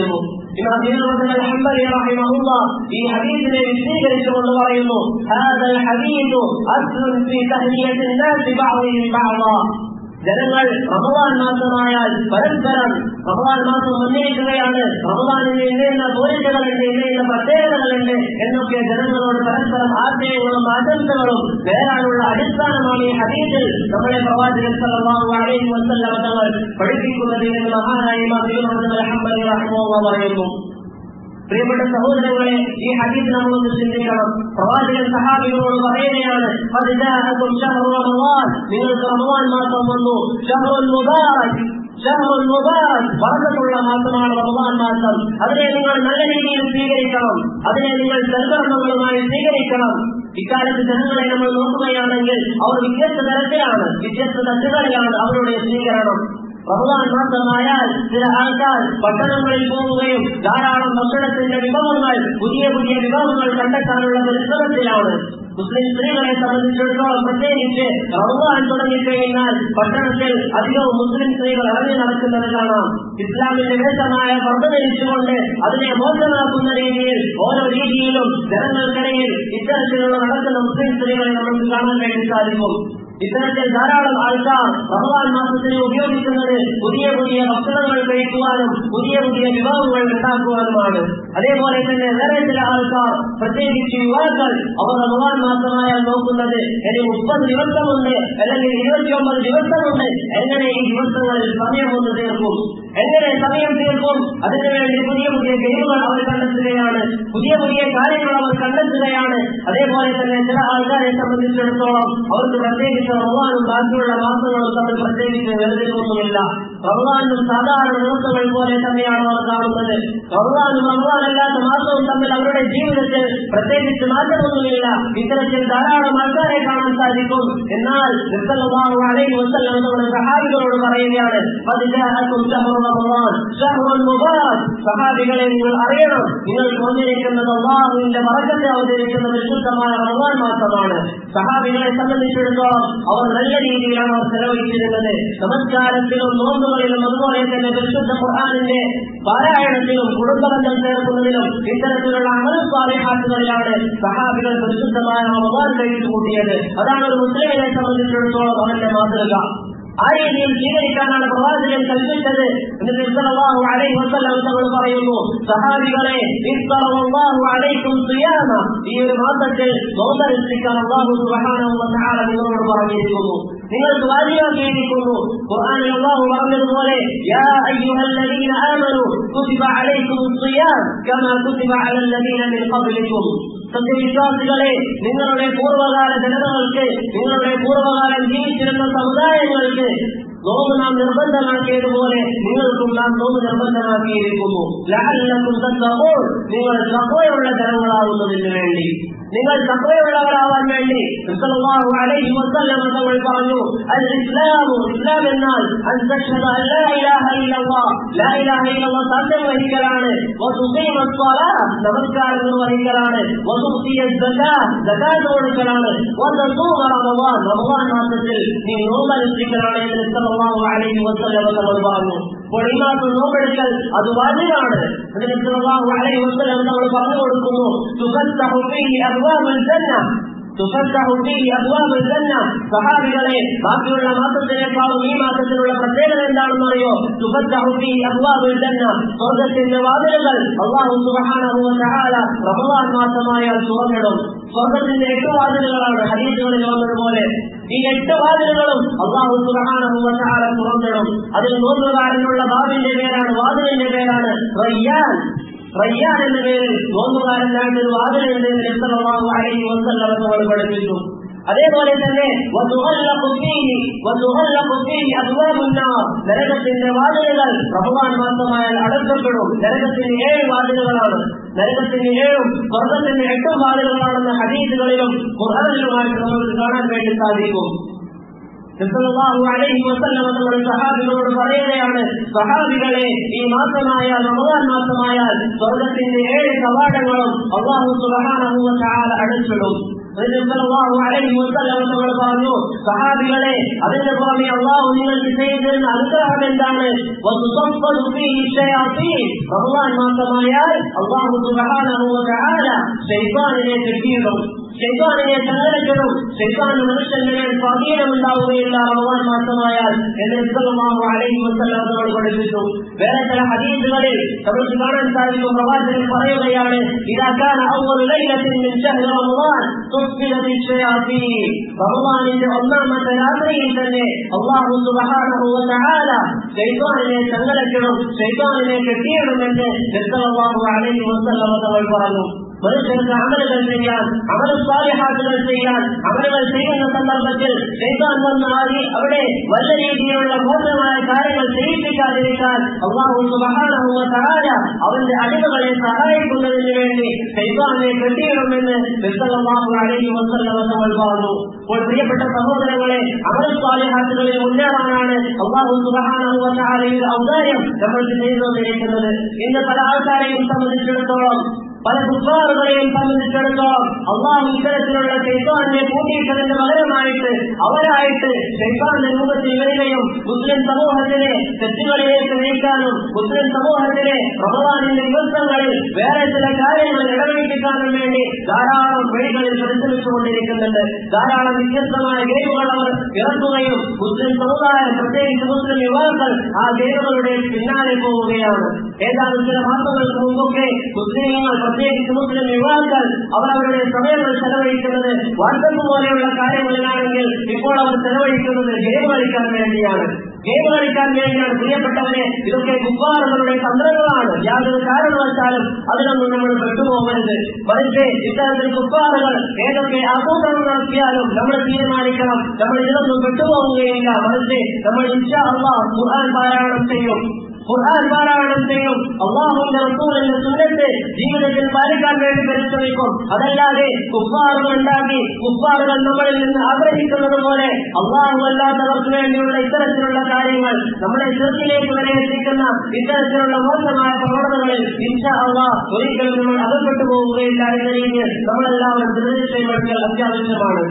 ഇമാം ഇബ്നു ഹംബലി റഹിമഹുല്ലാ ഈ ഹദീസിനെ വിശദീകരിച്ചുകൊണ്ട് പറയുന്നു ഹാദൽ ഹദീസു അസ്ലുൻ ഫീ തഹ്ലിയത്തിൻ നാസി ബഅദിഹിം ബഅദാ ജനങ്ങൾ റമദാൻ മാസമായാൽ പരസ്പരം റമദാൻ മാസം മുന്നേറ്റുകയാണ് റമദാനിന് ഇന്ന പോരിറ്റകളുണ്ട് ഇന്ന പ്രത്യേകതകളുണ്ട് എന്നൊക്കെ ജനങ്ങളോട് പരസ്പരം ആശയങ്ങളും ആശംസകളും നേരാനുള്ള അടിസ്ഥാനമാണ് ഈ ഹദീസിൽ നമ്മളെ പ്രവാചകൻ സല്ലല്ലാഹു അലൈഹി വസല്ലം തങ്ങൾ പഠിപ്പിക്കുന്നത് എന്ന് മഹാനായ ഇമാം ഇബ്നു ഹംബലി റഹിമഹുല്ലാഹ് പറയുന്നു പ്രിയപ്പെട്ട സഹോദരങ്ങളെ ഈ ഹദീസ് നമ്മളൊന്ന് ചിന്തിക്കണം പ്രവാചകൻ സഹാബികളോട് പറയുകയാണ് "ഫദ്ജാഅകും ശഹ്റു റമളാൻ നിങ്ങൾക്ക് റമളാൻ മാസം വന്നു ഷഹ്റുൽ മുബാറക് ഷഹ്റുൽ മുബാറക് ബറക്കത്തുള്ള മാസമാണ് റമളാൻ മാസം അതിനെ നിങ്ങൾ നല്ല രീതിയിൽ സ്വീകരിക്കണം അതിനെ നിങ്ങൾ സൽക്കർമ്മങ്ങളുമായി സ്വീകരിക്കണം ഇക്കാലത്ത് ജനങ്ങളെ നമ്മൾ നോക്കുകയാണെങ്കിൽ അവർ വ്യത്യസ്ത തരത്തിലാണ് വ്യത്യസ്ത തട്ടുകളിലാണ് അവരുടെ സ്വീകരണം റമദാൻ മാസമായാൽ ചില ആൾക്കാർ പട്ടണങ്ങളിൽ പോവുകയും ധാരാളം ഭക്ഷണത്തിന്റെ വിഭവങ്ങൾ പുതിയ പുതിയ വിഭവങ്ങൾ കണ്ടെത്താനുള്ള പരിശ്രമത്തിലാണ് മുസ്ലിം സ്ത്രീകളെ സംബന്ധിച്ചിടത്തോളം പ്രത്യേകിച്ച് റമദാൻ തുടങ്ങിക്കഴിഞ്ഞാൽ പട്ടണത്തിൽ അധികവും മുസ്ലിം സ്ത്രീകൾ ഇറങ്ങി നടക്കുന്നത് കാണാം ഇസ്ലാമിന്റെ വേഷമായ വർദ്ധനയിച്ചുകൊണ്ട് അതിനെ മോശമാക്കുന്ന രീതിയിൽ ഓരോ രീതിയിലും ജനങ്ങൾക്കിടയിൽ ഇത്തരത്തിലുള്ള നടക്കുന്ന മുസ്ലിം സ്ത്രീകളെ നമുക്ക് കാണാൻ വേണ്ടി സാധിക്കും ഇത്തരത്തിൽ ധാരാളം ആൾക്കാർ റമദാൻ മാസത്തിനെ ഉപയോഗിക്കുന്നത് പുതിയ പുതിയ ഭക്ഷണങ്ങൾ കഴിക്കുവാനും പുതിയ പുതിയ വിഭവങ്ങൾ ഉണ്ടാക്കുവാനുമാണ് അതേപോലെ തന്നെ വേറെ ചില ആൾക്കാർ പ്രത്യേകിച്ച് യുവാക്കൾ അവർ റമദാൻ മാസമായാൽ നോക്കുന്നത് ഇനി മുപ്പത് ദിവസമുണ്ട് അല്ലെങ്കിൽ ഇരുപത്തിയൊമ്പത് ദിവസമുണ്ട് എങ്ങനെ ഈ ദിവസങ്ങളിൽ സമയം ഒന്ന് തീർക്കും എങ്ങനെ സമയം തീർക്കും അതിനുവേണ്ടി പുതിയ പുതിയ ഗെയിമുകൾ അവർ കണ്ടെത്തുകയാണ് പുതിയ പുതിയ കാര്യങ്ങൾ അവർ കണ്ടെത്തുകയാണ് അതേപോലെ തന്നെ ചില ആൾക്കാരെ സംബന്ധിച്ചിടത്തോളം അവർക്ക് പ്രത്യേകിച്ച് റമദാനും ബാക്കിയുള്ള മാസങ്ങളും തമ്മിൽ പ്രത്യേകിച്ച് വേർതിരിവൊന്നുമില്ല റമദാനും സാധാരണ ദിവസങ്ങൾ പോലെ തന്നെയാണ് അവർ കാണുന്നത് റമദാനും റമദാനല്ലാത്ത മാസവും തമ്മിൽ അവരുടെ ജീവിതത്തിൽ പ്രത്യേകിച്ച് മാറ്റമൊന്നുമില്ല ഇത്തരത്തിൽ ധാരാളം ആൾക്കാരെ കാണാൻ സാധിക്കും എന്നാൽ നിർത്തലാഹു അലൈഹി വസല്ലം നമ്മുടെ സഹാബികളോട് പറയുകയാണ് "ഫദ്ജാഅകും ശഹ്റു റമദാൻ ശഹ്റുൽ മുബാറക് സഹാബികളെ നിങ്ങൾ അറിയണം നിങ്ങൾക്ക് വന്നിരിക്കുന്നത് അള്ളാഹുവിന്റെ മറക്കത്തെ അവതരിക്കുന്ന വിശുദ്ധമായ റമദാൻ മാസമാണ് സഹാബികളെ സംബന്ധിച്ചിടത്തോളം അവർ നല്ല രീതിയിലാണ് അവർ ചെലവഴിച്ചിരുന്നത് നമസ്കാരത്തിലും നോമ്പുകളിലും അതുപോലെ തന്നെ പരിശുദ്ധ ഖുർആാനിന്റെ പാരായണത്തിലും കുടുംബബന്ധം ചേർക്കുന്നതിലും ഇത്തരത്തിലുള്ള അമൽസ്വാലിഹാത്തുകളിലാണ് സഹാബികൾ പരിശുദ്ധമായ റമദാൻ കഴിച്ചു കൂട്ടിയത് അതാണ് ഒരു മുസ്ലിമിനെ സംബന്ധിച്ചിടത്തോളം അവന്റെ മാതൃക ആ രീതിയിൽ സ്വീകരിക്കാനാണ് പ്രവാചകൻ കൽപ്പിച്ചത് എന്നിട്ട് സല്ലല്ലാഹു അലൈഹി വസല്ലം തങ്ങൾ പറയുന്നു സഹാബികളെ ഇഫ്തറല്ലാഹു അലൈക്കും സിയാമ ഈ ഒരു മാസത്തിൽ നോമ്പനുഷ്ഠിക്കാൻ അല്ലാഹു സുബ്ഹാനഹു വ തആല നിങ്ങളോട് പറഞ്ഞിരിക്കുന്നു നിങ്ങൾക്ക് വാജിയാക്കിയിരിക്കുന്നു ഖുർആനിൽ അല്ലാഹു പറഞ്ഞതുപോലെ യാ അയ്യുഹല്ലദീന ആമനു കുതിബ അലൈക്കും സിയാം കമാ കുതിബ അലല്ലദീന മിൻ ഖബ്ലിക്കും സത്യവിശ്വാസികളെ നിങ്ങളുടെ പൂർവ്വകാല ജനതകൾക്ക് നിങ്ങളുടെ പൂർവ്വകാലം ജീവിച്ചിരുന്ന സമുദായങ്ങൾക്ക് നോമ്പ് നാം നിർബന്ധമാക്കിയതുപോലെ നിങ്ങൾക്കും നാം നോമ്പ് നിർബന്ധമാക്കിയിരിക്കുന്നു ലഅല്ലക്കും തത്തഖൂൻ നിങ്ങൾ തഖ്വയുള്ള ജനങ്ങളാവുന്നതിന് വേണ്ടി നിങ്ങൾ തഖ്വയുള്ളവരാവാൻ വേണ്ടി സല്ലല്ലാഹു അലൈഹി വസല്ലം തങ്ങൾ പറഞ്ഞു അൽ ഇസ്ലാമു ഇസ്ലാം എന്നാൽ അൻ തഷ്ഹദ അൻ ലാ ഇലാഹ ഇല്ലല്ലാഹ് ലാ ഇലാഹ ഇല്ലല്ലാഹ് സത്യം വഹിക്കലാണ് വതുഖീമ സ്വലാത്ത് നമസ്കാരം നിർവഹിക്കലാണ് വതുഖിയ സകാത്ത് സകാത്ത് കൊടുക്കലാണ് വതസൂമ റമദാൻ റമദാൻ മാസത്തിൽ നീ നോമ്പ് അനുഷ്ഠിക്കലാണ് എന്ന് സല്ലല്ലാഹു അലൈഹി വസല്ലം തങ്ങൾ പറഞ്ഞു അപ്പോൾ ഈ മാസം നോമ്പെടുക്കൽ അത് വാജിബാണ് എന്നിട്ട് സല്ലല്ലാഹു അലൈഹി വസല്ലം തങ്ങൾ പറഞ്ഞു കൊടുക്കുന്നു തുഫത്തഹു ഫീഹി അബ്വാബുൽ ജന്ന തുഫത്തഹു ഫീഹി അബ്വാബുൽ ജന്ന സഹാബികളെ ബാക്കിയുള്ള മാസത്തിനേക്കാളും ഈ മാസത്തിലുള്ള പ്രത്യേകത എന്താണെന്ന് അറിയോ തുഫത്തഹു ഫീഹി അബ്വാബുൽ ജന്ന സ്വർഗ്ഗത്തിന്റെ വാതിലുകൾ അല്ലാഹു സുബ്ഹാനഹു വ തആല റമദാൻ മാസമായാൽ തുറന്നിടും സ്വർഗത്തിന്റെ എട്ട് വാതിലുകളാണ് ഹദീസുകളിൽ വന്നതുപോലെ ഈ എട്ട് വാതിലുകളും അള്ളാഹു സുബ്ഹാനഹു വ തആല തുറന്നിടും അതിൽ നോമ്പുകാരനുള്ള ബാബിന്റെ പേരാണ് വാതിലിന്റെ പേരാണ് റയ്യാൻ റയ്യാൻ എന്ന പേരിൽ നോമ്പുകാരനായിട്ട് ഒരു വാതിലുണ്ട് എന്ന് നബി സല്ലല്ലാഹു അലൈഹി വസല്ലം തങ്ങൾ പഠിപ്പിച്ചു അതേപോലെ തന്നെ വതുഗല്ലഖു ഫീഹി വതുഗല്ലഖു ഫീഹി അബ്വാബുൻ നാർ നരകത്തിന്റെ വാതിലുകൾ റമദാൻ മാസമായാൽ അടക്കപ്പെടും നരകത്തിന് ഏഴ് വാതിലുകളാണ് നരകത്തിന് ഏഴും സ്വർഗത്തിന് എട്ടും വാതിലുകളാണെന്ന ഹദീസുകളിലും ഖുർആനിലുമായിട്ട് നമുക്ക് കാണാൻ വേണ്ടി സാധിക്കും സല്ലല്ലാഹു അലൈഹി വസല്ലം തങ്ങൾ സഹാബികളോട് പറയുകയാണ് സഹാബികളെ ഈ മാസമായാൽ റമദാൻ മാസമായാൽ സ്വർഗത്തിന്റെ ഏഴ് കവാടങ്ങളും അള്ളാഹു സുബ്ഹാനഹു വ തആല അടച്ചിടും നമ്മൾ പറഞ്ഞു സഹാബികളെ അതിന്റെ പുറമെ അള്ളാഹു നിങ്ങൾക്ക് ചെയ്തിരുന്ന അനുഗ്രഹം എന്താണ് റമദാൻ മാസമായാൽ അള്ളാഹു ശൈത്താനിനെ കെട്ടിയിടും ശൈത്താനിനെ തകരക്കണം ശൈത്താൻ മനുഷ്യന്റെ മേൽ സ്വാധീനമുണ്ടാവുകയില്ല റമദാൻ മാസമായാൽ എന്ന് ഇസ്ലാമാഹു അലൈഹി വസല്ലം നമ്മൾ പഠിപ്പിച്ചു വേറെ ചില ഹദീസുകളിൽ നമുക്ക് കാണാൻ സാധിക്കും പ്രവാചകൻ പറയുകയാണ് ഇതാക്കാൻ റമദാനിന്റെ ഒന്നാമത്തെ രാത്രിയിൽ തന്നെ അള്ളാഹു സുബ്ഹാനഹു വ തആല ശൈത്താനിനെ തകരക്കണം ശൈത്താനിനെ കെട്ടിയിടുമെന്ന് ഇസ്ലാമാഹു അലൈഹി വസല്ലം നമ്മൾ പറഞ്ഞു മനുഷ്യർക്ക് അമലുകൾ ചെയ്യാൻ അമല സ്വാലിഹാത്തുകൾ ചെയ്യാൻ അമലുകൾ ചെയ്യുന്ന സന്ദർഭത്തിൽ ശൈതാൻ വന്ന ആദ്യ അവിടെ വല്ല രീതിയിലുള്ള മോശമായ കാര്യങ്ങൾ ചെയ്യിപ്പിക്കാതിരിക്കാൻ അള്ളാഹു സുബഹാനഹുവ താര അവന്റെ അടിമകളെ സഹായിക്കുന്നതിന് വേണ്ടി ശൈതാനെ കെട്ടിയിടുമെന്ന് വിസലമാഹു അലൈഹി വസല്ലം നമ്മൾ പറഞ്ഞു അപ്പോൾ പ്രിയപ്പെട്ട സഹോദരങ്ങളെ അമല സ്വാലിഹാത്തുകളിൽ മുന്നേറാനാണ് അള്ളാഹു സുബഹാനഹുവ താരയുടെ ഔദാര്യം നമ്മൾക്ക് ചെയ്തു തന്നിരിക്കുന്നത് ഇന്ന് പല ആൾക്കാരെയും സംബന്ധിച്ചിടത്തോളം പല കുപ്പാറുകളെയും സംബന്ധിച്ചിടത്തോളം അള്ളാഹു ഇത്തരത്തിലുള്ള ശൈത്താനെ കൂട്ടിയിട്ടതിന്റെ പകരമായിട്ട് അവരായിട്ട് ശൈത്താന്റെ രൂപത്തിൽ വരികയും മുസ്ലിം സമൂഹത്തിനെ തെറ്റുകളിലേക്ക് നയിക്കാനും മുസ്ലിം സമൂഹത്തിനെ റമദാനിന്റെ ദിവസങ്ങളിൽ വേറെ ചില കാര്യങ്ങൾ ഇടപെടിപ്പിക്കാനും വേണ്ടി ധാരാളം വഴികളിൽ പരിശ്രമിച്ചുകൊണ്ടിരിക്കുന്നുണ്ട് ധാരാളം വ്യത്യസ്തമായ ഗെയിമുകൾ അവർ ഇറക്കുകയും മുസ്ലിം സമുദായം പ്രത്യേകിച്ച് മുസ്ലിം യുവാക്കൾ ആ ഗെയിമുകളുടെ പിന്നാലെ പോവുകയാണ് ഏതാനും ചില മാസങ്ങൾക്ക് മുമ്പൊക്കെ മുസ്ലിങ്ങൾ പ്രത്യേകിച്ച് മുസ്ലിം യുവാക്കൾ അവർ അവരുടെ സമയങ്ങൾ ചെലവഴിക്കുന്നത് വാട്സപ്പ് പോലെയുള്ള കാര്യങ്ങളിലാണെങ്കിൽ ഇപ്പോൾ അവർ ചെലവഴിക്കുന്നത് ഗെയിം കളിക്കാൻ വേണ്ടിയാണ് ഗെയിം കളിക്കാൻ വേണ്ടിയാണ് പ്രിയപ്പെട്ടവരെ ഇതൊക്കെ കുപ്പാറുകളുടെ തന്ത്രങ്ങളാണ് യാതൊരു കാരണവശാലും അതിനൊന്നും നമ്മൾ പെട്ടുപോകരുത് മറിച്ച് ഇത്തരത്തിൽ കുപ്പാറുകൾ ഏതൊക്കെ ആസൂത്രണം നടത്തിയാലും നമ്മൾ തീരുമാനിക്കണം നമ്മൾ ഇതിലൊന്നും പെട്ടുപോകുകയില്ല മറിച്ച് നമ്മൾ ഇൻഷാ അള്ളാഹ് ഖുർആൻ പാരായണം ചെയ്യും ഖുർആൻ പാരായണം ചെയ്യും അള്ളാഹുവിന്റെ റസൂലിന്റെ സുന്നത്ത് ജീവിതത്തിൽ പാലിക്കാൻ വേണ്ടി പരിശ്രമിക്കും അതല്ലാതെ കുപ്പാറുകൾ ഉണ്ടാക്കി കുപ്പാറുകൾ നമ്മളിൽ നിന്ന് ആഗ്രഹിക്കുന്നത് പോലെ അള്ളാഹു അല്ലാത്തവർക്ക് വേണ്ടിയുള്ള ഇത്തരത്തിലുള്ള കാര്യങ്ങൾ നമ്മളെ ചെറുക്കിലേക്ക് വരെ എത്തിക്കുന്ന ഇത്തരത്തിലുള്ള മോശമായ പ്രവണതകളിൽ ഇൻഷാ അള്ളാഹ് ഒരിക്കലും നമ്മൾ അകപ്പെട്ടു പോവുകയില്ല എന്ന രീതിയിൽ നമ്മളെല്ലാവരും ദൃഢനിശ്ചയം അത്യാവശ്യമാണ്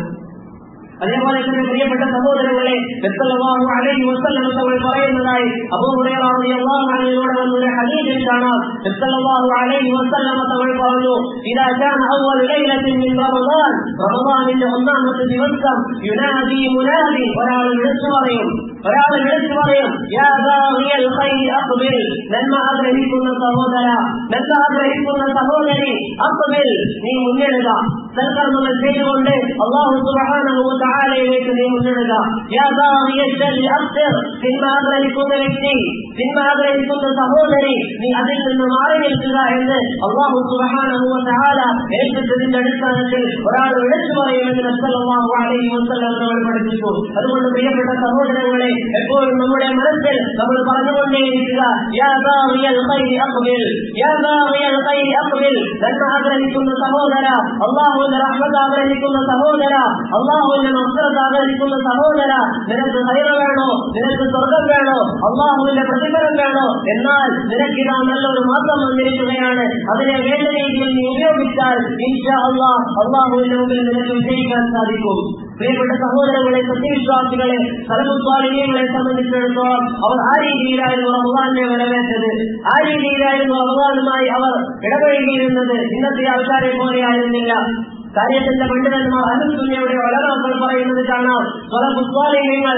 അതേപോലെ തന്നെ പ്രിയപ്പെട്ട സഹോദരങ്ങളെ വ്യക്തമാവും അലൈഹി വസല്ലം തങ്ങൾ പറയുന്നതായി അബൂ ഹുറൈറ റളിയല്ലാഹു അൻഹുവിനോട് വന്ന ഒരു ഹദീസിൽ കാണാം വ്യക്തമാഹു അലൈഹി വസല്ലം തങ്ങൾ പറഞ്ഞു ഇദാ കാന അവ്വൽ ലൈലത്തിൻ മിൻ റമദാൻ റമദാനിന്റെ ഒന്നാമത്തെ ദിവസം യുനാദി മുനാദി ഒരാൾ വിളിച്ചു പറയും ഒരാൾ വിളിച്ചു പറയും യാ ബാഗിയൽ ഖൈർ അഖ്ബിൽ നന്മ ആഗ്രഹിക്കുന്ന സഹോദര നന്മ ആഗ്രഹിക്കുന്ന സഹോദരി അഖ്ബിൽ നീ മുന്നിടുക സൽക്കർമ്മങ്ങൾ ചെയ്തുകൊണ്ട് അള്ളാഹു സുബ്ഹാനഹു വ തആലയിലേക്ക് നീ മുന്നിടുക യാ ബാഗിയൽ ശർരി അഖ്ബിർ തിന്മ ആഗ്രഹിക്കുന്ന വ്യക്തി തിന്മ ആഗ്രഹിക്കുന്ന സഹോദരി നീ അതിൽ നിന്ന് മാറി നിൽക്കുക എന്ന് അള്ളാഹു സുബ്ഹാനഹു വ തആല ഏൽപ്പിച്ചതിന്റെ അടിസ്ഥാനത്തിൽ ഒരാൾ വിളിച്ചു പറയുമെന്ന് നബ്സല്ലാഹു അലൈഹി വസല്ലം നമ്മൾ പഠിപ്പിച്ചു അതുകൊണ്ട് പ്രിയപ്പെട്ട സഹോദരങ്ങളെ എപ്പോഴും നമ്മുടെ മനസ്സിൽ നമ്മൾ പറഞ്ഞുകൊണ്ടേയിരിക്കുക യാ ബാഗിയൽ ഖൈരി അഖ്ബിൽ യാ ബാഗിയൽ ഖൈരി അഖ്ബിൽ നന്മ ആഗ്രഹിക്കുന്ന സഹോദര അള്ളാഹുവിന്റെ റഹ്മത്ത് ആഗ്രഹിക്കുന്ന സഹോദര അള്ളാഹുവിന്റെ നസ്രത്ത് ആഗ്രഹിക്കുന്ന സഹോദര നിനക്ക് ഹൈറ വേണോ നിനക്ക് സ്വർഗം വേണോ അള്ളാഹുവിന്റെ പ്രതിഫലം വേണോ എന്നാൽ നിനക്കിതാ നല്ലൊരു മാസം വന്നിരിക്കുകയാണ് അതിനെ വേണ്ട രീതിയിൽ നീ ഉപയോഗിച്ചാൽ ഇൻഷാ അള്ളാഹ് അള്ളാഹുവിന്റെ മുമ്പിൽ നിനക്ക് വിജയിക്കാൻ സാധിക്കും പ്രിയപ്പെട്ട സഹോദരങ്ങളെ സത്യവിശ്വാസികളെ സലമുസ്വാലികളെ സംബന്ധിച്ചിടത്തോളം അവർ ആ രീതിയിലായിരുന്നു റമദാനെ വരവേറ്റത് ആ രീതിയിലായിരുന്നു റമദാനുമായി അവർ ഇടപഴകിയിരുന്നത് ഇന്നത്തെ ആൾക്കാരെ പോലെ ആയിരുന്നില്ല കാര്യത്തിന്റെ പണ്ഡിതന്മാർ അനുസുന്നയുടെ വളരാക്കൾ പറയുന്നത് കാണാം സ്വലപുസ്വാലികൾ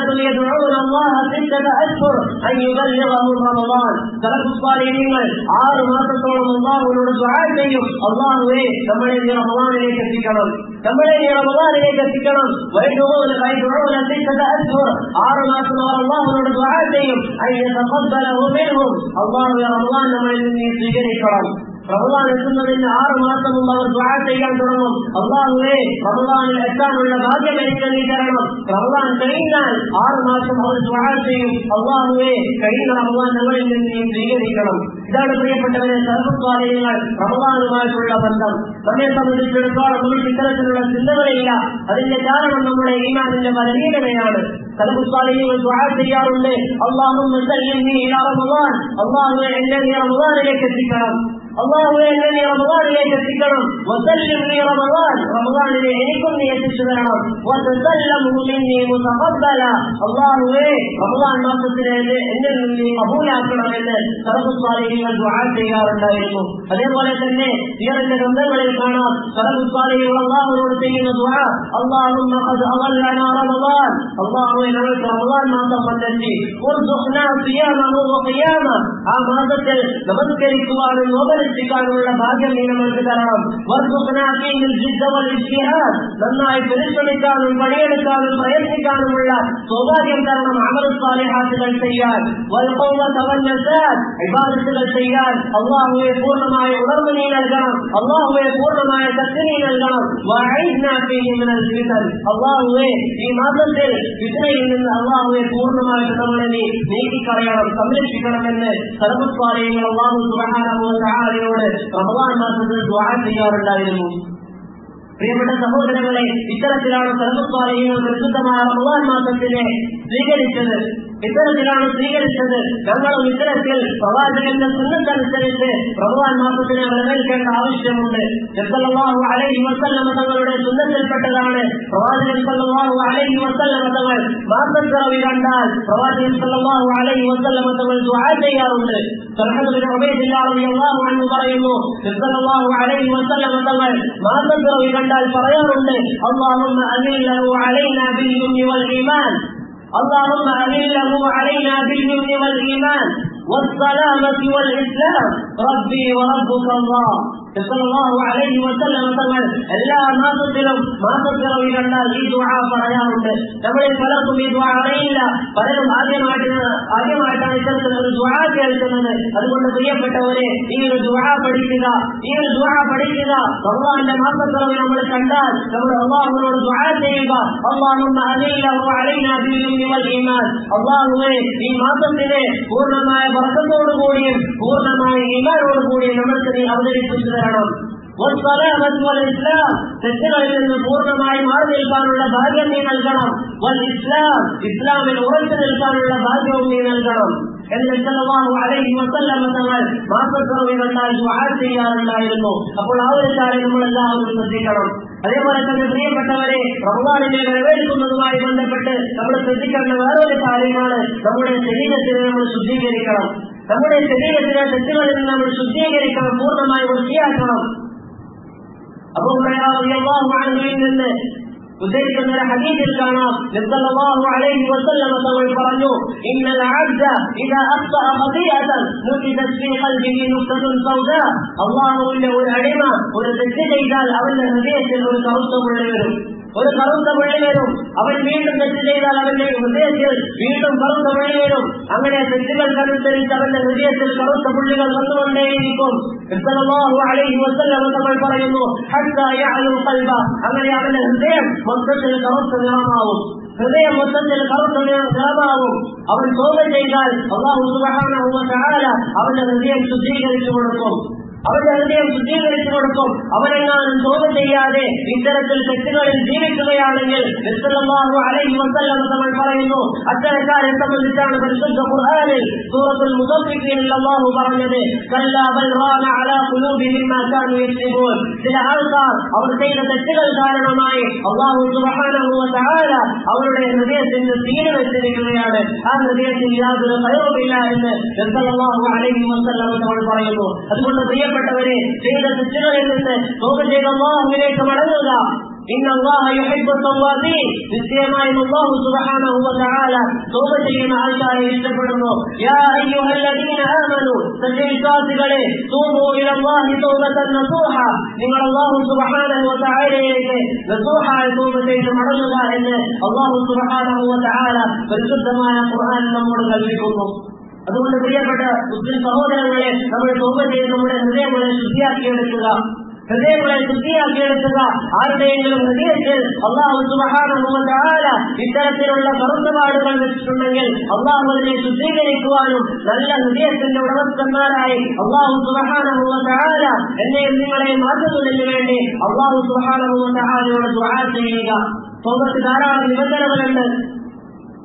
സ്വലപുസ്വാലികൾ ആറ് മാസത്തോളം അള്ളാഹുവിനോട് സഹായം ചെയ്യും അള്ളാഹുവെ നമ്മളെ നീ റമദാനിലേക്ക് എത്തിക്കണം നമ്മളെ നീ റമദാനിലേക്ക് എത്തിക്കണം ആറ് മാസം അവർ അള്ളാഹുവിനോട് സഹായം ചെയ്യും അള്ളാഹു റമദാൻ നമ്മളിൽ നിന്ന് നീ സ്വീകരിക്കണം റമദാൻ എത്തുന്നതിന് ആറ് മാസം മുമ്പ് അവർ ദ്വാ ചെയ്യാൻ തുടങ്ങും അള്ളാഹുവേ റമദാനിൽ എത്താനുള്ള ഭാഗ്യം എനിക്ക് നീ തരണം റമദാൻ കഴിഞ്ഞാൽ ആറ് മാസം അവർ ദ്വാ ചെയ്യും അള്ളാഹുവേ കഴിഞ്ഞ റമദാൻ ഞങ്ങളിൽ നിന്ന് നീ സ്വീകരിക്കണം ഇതാണ് പ്രിയപ്പെട്ടവരെ സർവസ്വാധീനങ്ങൾ റമദാനുമായിട്ടുള്ള ബന്ധം നമ്മെ സംബന്ധിച്ചിടത്തോളം നമുക്ക് ഇത്തരത്തിലുള്ള ചിന്തകളില്ല അതിന്റെ കാരണം നമ്മുടെ ഈമാനിന്റെ ബലഹീനതയാണ് സർവസ്വാധീനങ്ങൾ ദ്വാ ചെയ്യാറുണ്ട് അള്ളാഹു റമദാൻ അള്ളാഹുവെ എന്നെ നീ റമദാനിലേക്ക് എത്തിക്കണം അള്ളാഹുവെ എന്നെ നീ റമദാനിലേക്ക് എത്തിക്കണം വസല്ലിം നീ റമദാൻ റമദാനിലെ എനിക്കും നീ എത്തിച്ചു തരണം വതസല്ലമുഹു മിന്നി മുതഖബ്ബല അള്ളാഹുവെ റമദാൻ മാസത്തിലെ എന്നെ എന്നിൽ നിന്ന് നീ കബൂലാക്കണമെന്ന് സർവസ്വാലികൾ ദുആ ചെയ്യാറുണ്ടായിരുന്നു അതേപോലെ തന്നെ സീറന്റെ ഗ്രന്ഥങ്ങളിൽ കാണാം സർവസ്വാലികൾ അള്ളാഹുവിനോട് ചെയ്യുന്ന ദുആ അള്ളാഹുമ്മ ഖദ് അളല്ലനാ റമദാൻ അള്ളാഹുവെ ഞങ്ങൾക്ക് റമദാൻ മാസം വന്നെത്തി ഉർസുഖ്നാ സിയാമഹു വഖിയാമ ആ മാസത്തിൽ നമസ്കരിക്കുവാനും നോപരക്ഷിക്കാനുമുള്ള ഭാഗ്യം നീ നമ്മൾക്ക് തരണം വർസുഖ്നാ ഫീഹിൽ ജിദ്ദ വൽ ഇജ്തിഹാദ് നന്നായി പരിശ്രമിക്കാനും പണിയെടുക്കാനും പ്രയത്നിക്കാനുമുള്ള സൗഭാഗ്യം തരണം അമൽ സാലിഹാത്തുകൾ ചെയ്യാൻ വൽ ഖൗമത വൽ നസാദ് ഇബാദത്തുകൾ ചെയ്യാൻ അള്ളാഹുവെ പൂർണ്ണമായ ഉണർവ് നീ നൽകണം അള്ളാഹുവെ പൂർണ്ണമായ ശക്തി നീ നൽകണം വഅഇദ്നാ ഫീഹി മിനൽ ഫിതൻ അള്ളാഹുവെ ഈ മാസത്തിൽ ഫിത്നയിൽ നിന്ന് അള്ളാഹുവെ പൂർണ്ണമായിട്ട് നമ്മളെ നീ നീക്കിക്കളയണം സംരക്ഷിക്കണമെന്ന് സർവസ്വാലയങ്ങൾ അള്ളാഹു സുബ്ഹാനഹു വ തആലയോട് റമദാൻ മാസത്തിൽ ദുആ ചെയ്യാറുണ്ടായിരുന്നു പ്രിയപ്പെട്ട സഹോദരങ്ങളെ ഇത്തരത്തിലാണ് സർവസ്വാലയങ്ങൾ പരിശുദ്ധമായ റമദാൻ മാസത്തിനെ സ്വീകരിച്ചത് ഇത്തരത്തിലാണ് സ്വീകരിച്ചത് ഞങ്ങളും ഇത്തരത്തിൽ പ്രവാചകന്റെ സുന്നത്തനുസരിച്ച് റമദാൻ മാസത്തിനെ വരവേൽക്കേണ്ട ആവശ്യമുണ്ട് സല്ലല്ലാഹു അലൈഹി വസല്ലമ തങ്ങളുടെ സുന്നത്തിൽപ്പെട്ടതാണ് പ്രവാചകൻ സല്ലല്ലാഹു അലൈഹി വസല്ലമ തങ്ങൾ മാസപ്പിറവി കണ്ടാൽ പ്രവാചകൻ സല്ലല്ലാഹു അലൈഹി വസല്ലമ തങ്ങൾ ദുആ ചെയ്യാറുണ്ട് സൽഹദ് ബിൻ ഉബൈദില്ലാ റളിയല്ലാഹു അൻഹു പറയുന്നു സല്ലല്ലാഹു അലൈഹി വസല്ലമ തങ്ങൾ മാസപ്പിറവി കണ്ടാൽ പറയാറുണ്ട് അല്ലാഹുമ്മ അനില്ലഹു അലൈനാ ബിൽ യുംനി വൽ ഈമാൻ اللهم أذله علينا باليمن والإيمان والسلامة والإسلام ربي وربك الله സല്ലല്ലാഹു അലൈഹി വസല്ലം തങ്ങൾ എല്ലാ മാസത്തിലും മാസപ്പിറവി കണ്ടാൽ ഈ ദുആ പറയാറുണ്ട് നമ്മളിൽ പലർക്കും ഈ ദുആ അറിയില്ല പലരും ആദ്യമായിട്ട് ആദ്യമായിട്ടാണ് ഇത്തരത്തിൽ ഒരു ദുആ കേൾക്കുന്നത് അതുകൊണ്ട് പ്രിയപ്പെട്ടവരെ ഈ ഒരു ദുആ പഠിക്കുക ഈ ഒരു ദുആ പഠിക്കുക അള്ളാഹിന്റെ മാസപ്പിറവി നമ്മൾ കണ്ടാൽ നമ്മൾ അള്ളാഹുവിനോട് ദുആ ചെയ്യുക അള്ളാഹുമ്മ അലൈഹു അലൈനാ ബിൽ വൽ ഈമാൻ അള്ളാഹുവേ ഈ മാസത്തിനെ പൂർണ്ണമായ വർഗത്തോടുകൂടിയും പൂർണ്ണമായ ഈമാനോടുകൂടിയും നമ്മൾക്ക് നീ അവതരിപ്പിച്ചു തരണം والصلاة والإسلام തെറ്റുകളിൽ നിന്ന് പൂർണ്ണമായി മാറി നിൽക്കാനുള്ള ഭാഗ്യം നീ നൽകണം വൽ ഇസ്ലാം ഇസ്ലാമിൽ ഉറച്ചു നിൽക്കാനുള്ള ഭാഗ്യവും നീ നൽകണം എന്ന് സല്ലല്ലാഹു അലൈഹി വസല്ലം തങ്ങൾ മാസപ്പിറവി കണ്ടാൽ ദുആ ചെയ്യാറുണ്ടായിരുന്നു അപ്പോൾ ആ ഒരു കാര്യം നമ്മൾ എല്ലാവരും ശ്രദ്ധിക്കണം അതേപോലെ തന്നെ പ്രിയപ്പെട്ടവരെ റമദാനിനെ വരവേൽക്കുന്നതുമായി ബന്ധപ്പെട്ട് നമ്മൾ ശ്രദ്ധിക്കേണ്ട വേറൊരു കാര്യമാണ് നമ്മുടെ ശരീരത്തിനെ നമ്മൾ ശുദ്ധീകരിക്കണം നമ്മുടെ ശരീരത്തിലെ തെറ്റുകളിൽ നിന്ന് നമ്മൾ ശുദ്ധീകരിക്കണം പൂർണ്ണമായി വൃത്തിയാക്കണം അബൂ ഹുറൈറ റളിയല്ലാഹു അൻഹുവിൽ നിന്ന് ഉദ്ധരിക്കുന്ന ഒരു ഹദീസിൽ കാണാം സല്ലല്ലാഹു അലൈഹി വസല്ലം തങ്ങൾ പറഞ്ഞു ഇന്നൽ അബ്ദ ഇദാ അഖ്ത ഖതിയതൻ നുകിതത് ഫീ ഖൽബിഹി നുക്തത്തുൻ സൗദാ അല്ലാഹുവിന്റെ ഒരു അടിമ ഒരു തെറ്റ് ചെയ്താൽ അവന്റെ ഹൃദയത്തിൽ ഒരു കറുത്ത പുള്ളി വരും ഒരു കറുത്ത പുള്ളി വരും അവൻ വീണ്ടും തെറ്റ് ചെയ്താൽ അവന്റെ ഹൃദയത്തിൽ വീണ്ടും കറുത്ത പുള്ളി വരും അങ്ങനെ തെറ്റുകൾക്കനുസരിച്ച് അവന്റെ ഹൃദയത്തിൽ കറുത്ത പുള്ളികൾ വന്നുകൊണ്ടേയിരിക്കും സല്ലല്ലാഹു അലൈഹി വസല്ലം തങ്ങൾ പറയുന്നു ഹത്താ യഅലു ഖൽബ അങ്ങനെ അവന്റെ ഹൃദയം മൊത്തത്തിൽ കറുത്ത നിറമാവും ഹൃദയം മൊത്തത്തിൽ കറുത്ത നിറമാവും അവൻ തോപ ചെയ്താൽ അള്ളാഹു സുബ്ഹാനഹു വ തആല അവന്റെ ഹൃദയം ശുദ്ധീകരിച്ചു കൊടുക്കും അവന്റെ ഹൃദയം ശുദ്ധീകരിച്ചു കൊടുക്കും അവനെങ്ങാനും തോപ ചെയ്യാതെ ഇത്തരത്തിൽ തെറ്റുകളിൽ ജീവിക്കുകയാണെങ്കിൽ സല്ലല്ലാഹു അലൈഹി വസല്ലം തങ്ങൾ പറയുന്നു അത്തരക്കാരെ സംബന്ധിച്ചാണ് പരിശുദ്ധ ഖുർആനിൽ സൂറത്തുൽ മുദഫിഫീനിൽ അല്ലാഹു പറഞ്ഞത് കല്ലാ ബൽ റാന അലാ ഖുലൂബിഹിം മാ കാനൂ യക്സിബൂൻ ചില ആൾക്കാർ അവർ ചെയ്ത തെറ്റുകൾ കാരണമായി അല്ലാഹു സുബ്ഹാനഹു വ തആല അവരുടെ ഹൃദയത്തിന് തീരെ വെച്ചിരിക്കുകയാണ് ആ ഹൃദയത്തിൽ യാതൊരു ഭയവുമില്ല എന്ന് സല്ലല്ലാഹു അലൈഹി വസല്ലം തങ്ങൾ പറയുന്നു അതുകൊണ്ട് പ്രിയപ്പെട്ടവരെ ചെയ്ത തെറ്റുകളിൽ നിന്ന് തോപ ചെയ്ത അള്ളാഹുവിലേക്ക് മടങ്ങുക إن الله يحب التوابين നിശ്ചയമായും അല്ലാഹു സുബ്ഹാനഹു വ തആല തൗബ ചെയ്യുന്ന ആൾക്കാരെ ഇഷ്ടപ്പെടുന്നു യാ അയ്യുഹല്ലദീന ആമനു സത്യവിശ്വാസികളെ തൂബു ഇലല്ലാഹി തൗബതൻ നസൂഹ നിങ്ങൾ അല്ലാഹു സുബ്ഹാനഹു വ തആലയിലേക്ക് നസൂഹായ തൗബ ചെയ്ത് മടങ്ങുക എന്ന് അല്ലാഹു സുബ്ഹാനഹു വ തആല പരിശുദ്ധമായ ഖുർആൻ നമ്മോട് കൽപ്പിക്കുന്നു അതുകൊണ്ട് പ്രിയപ്പെട്ട മുസ്ലിം സഹോദരങ്ങളെ നമ്മൾ തോപ ചെയ്ത് നമ്മുടെ ഹൃദയങ്ങളെ ശുദ്ധിയാക്കിയെടുക്കുക ഹൃദയങ്ങളെ ശുദ്ധിയാക്കിയെടുക്കുക ആരുടെയെങ്കിലും ഹൃദയത്തിൽ അള്ളാഹു സുബഹാനുഭവത്താല ഇത്തരത്തിലുള്ള കറുത്തപാടുകൾ വെച്ചിട്ടുണ്ടെങ്കിൽ അള്ളാഹു അതിനെ ശുദ്ധീകരിക്കുവാനും നല്ല ഹൃദയത്തിന്റെ ഉടമസ്ഥന്മാരായി അള്ളാഹു സുബഹാനുഭവത്താല എന്നെയും നിങ്ങളെ മാറ്റുന്നതിന് വേണ്ടി അള്ളാഹു സുബഹാനുഭവത്താലയോട് ദുആ ചെയ്യുക തോപത്ത് ധാരാളം നിബന്ധനകളുണ്ട്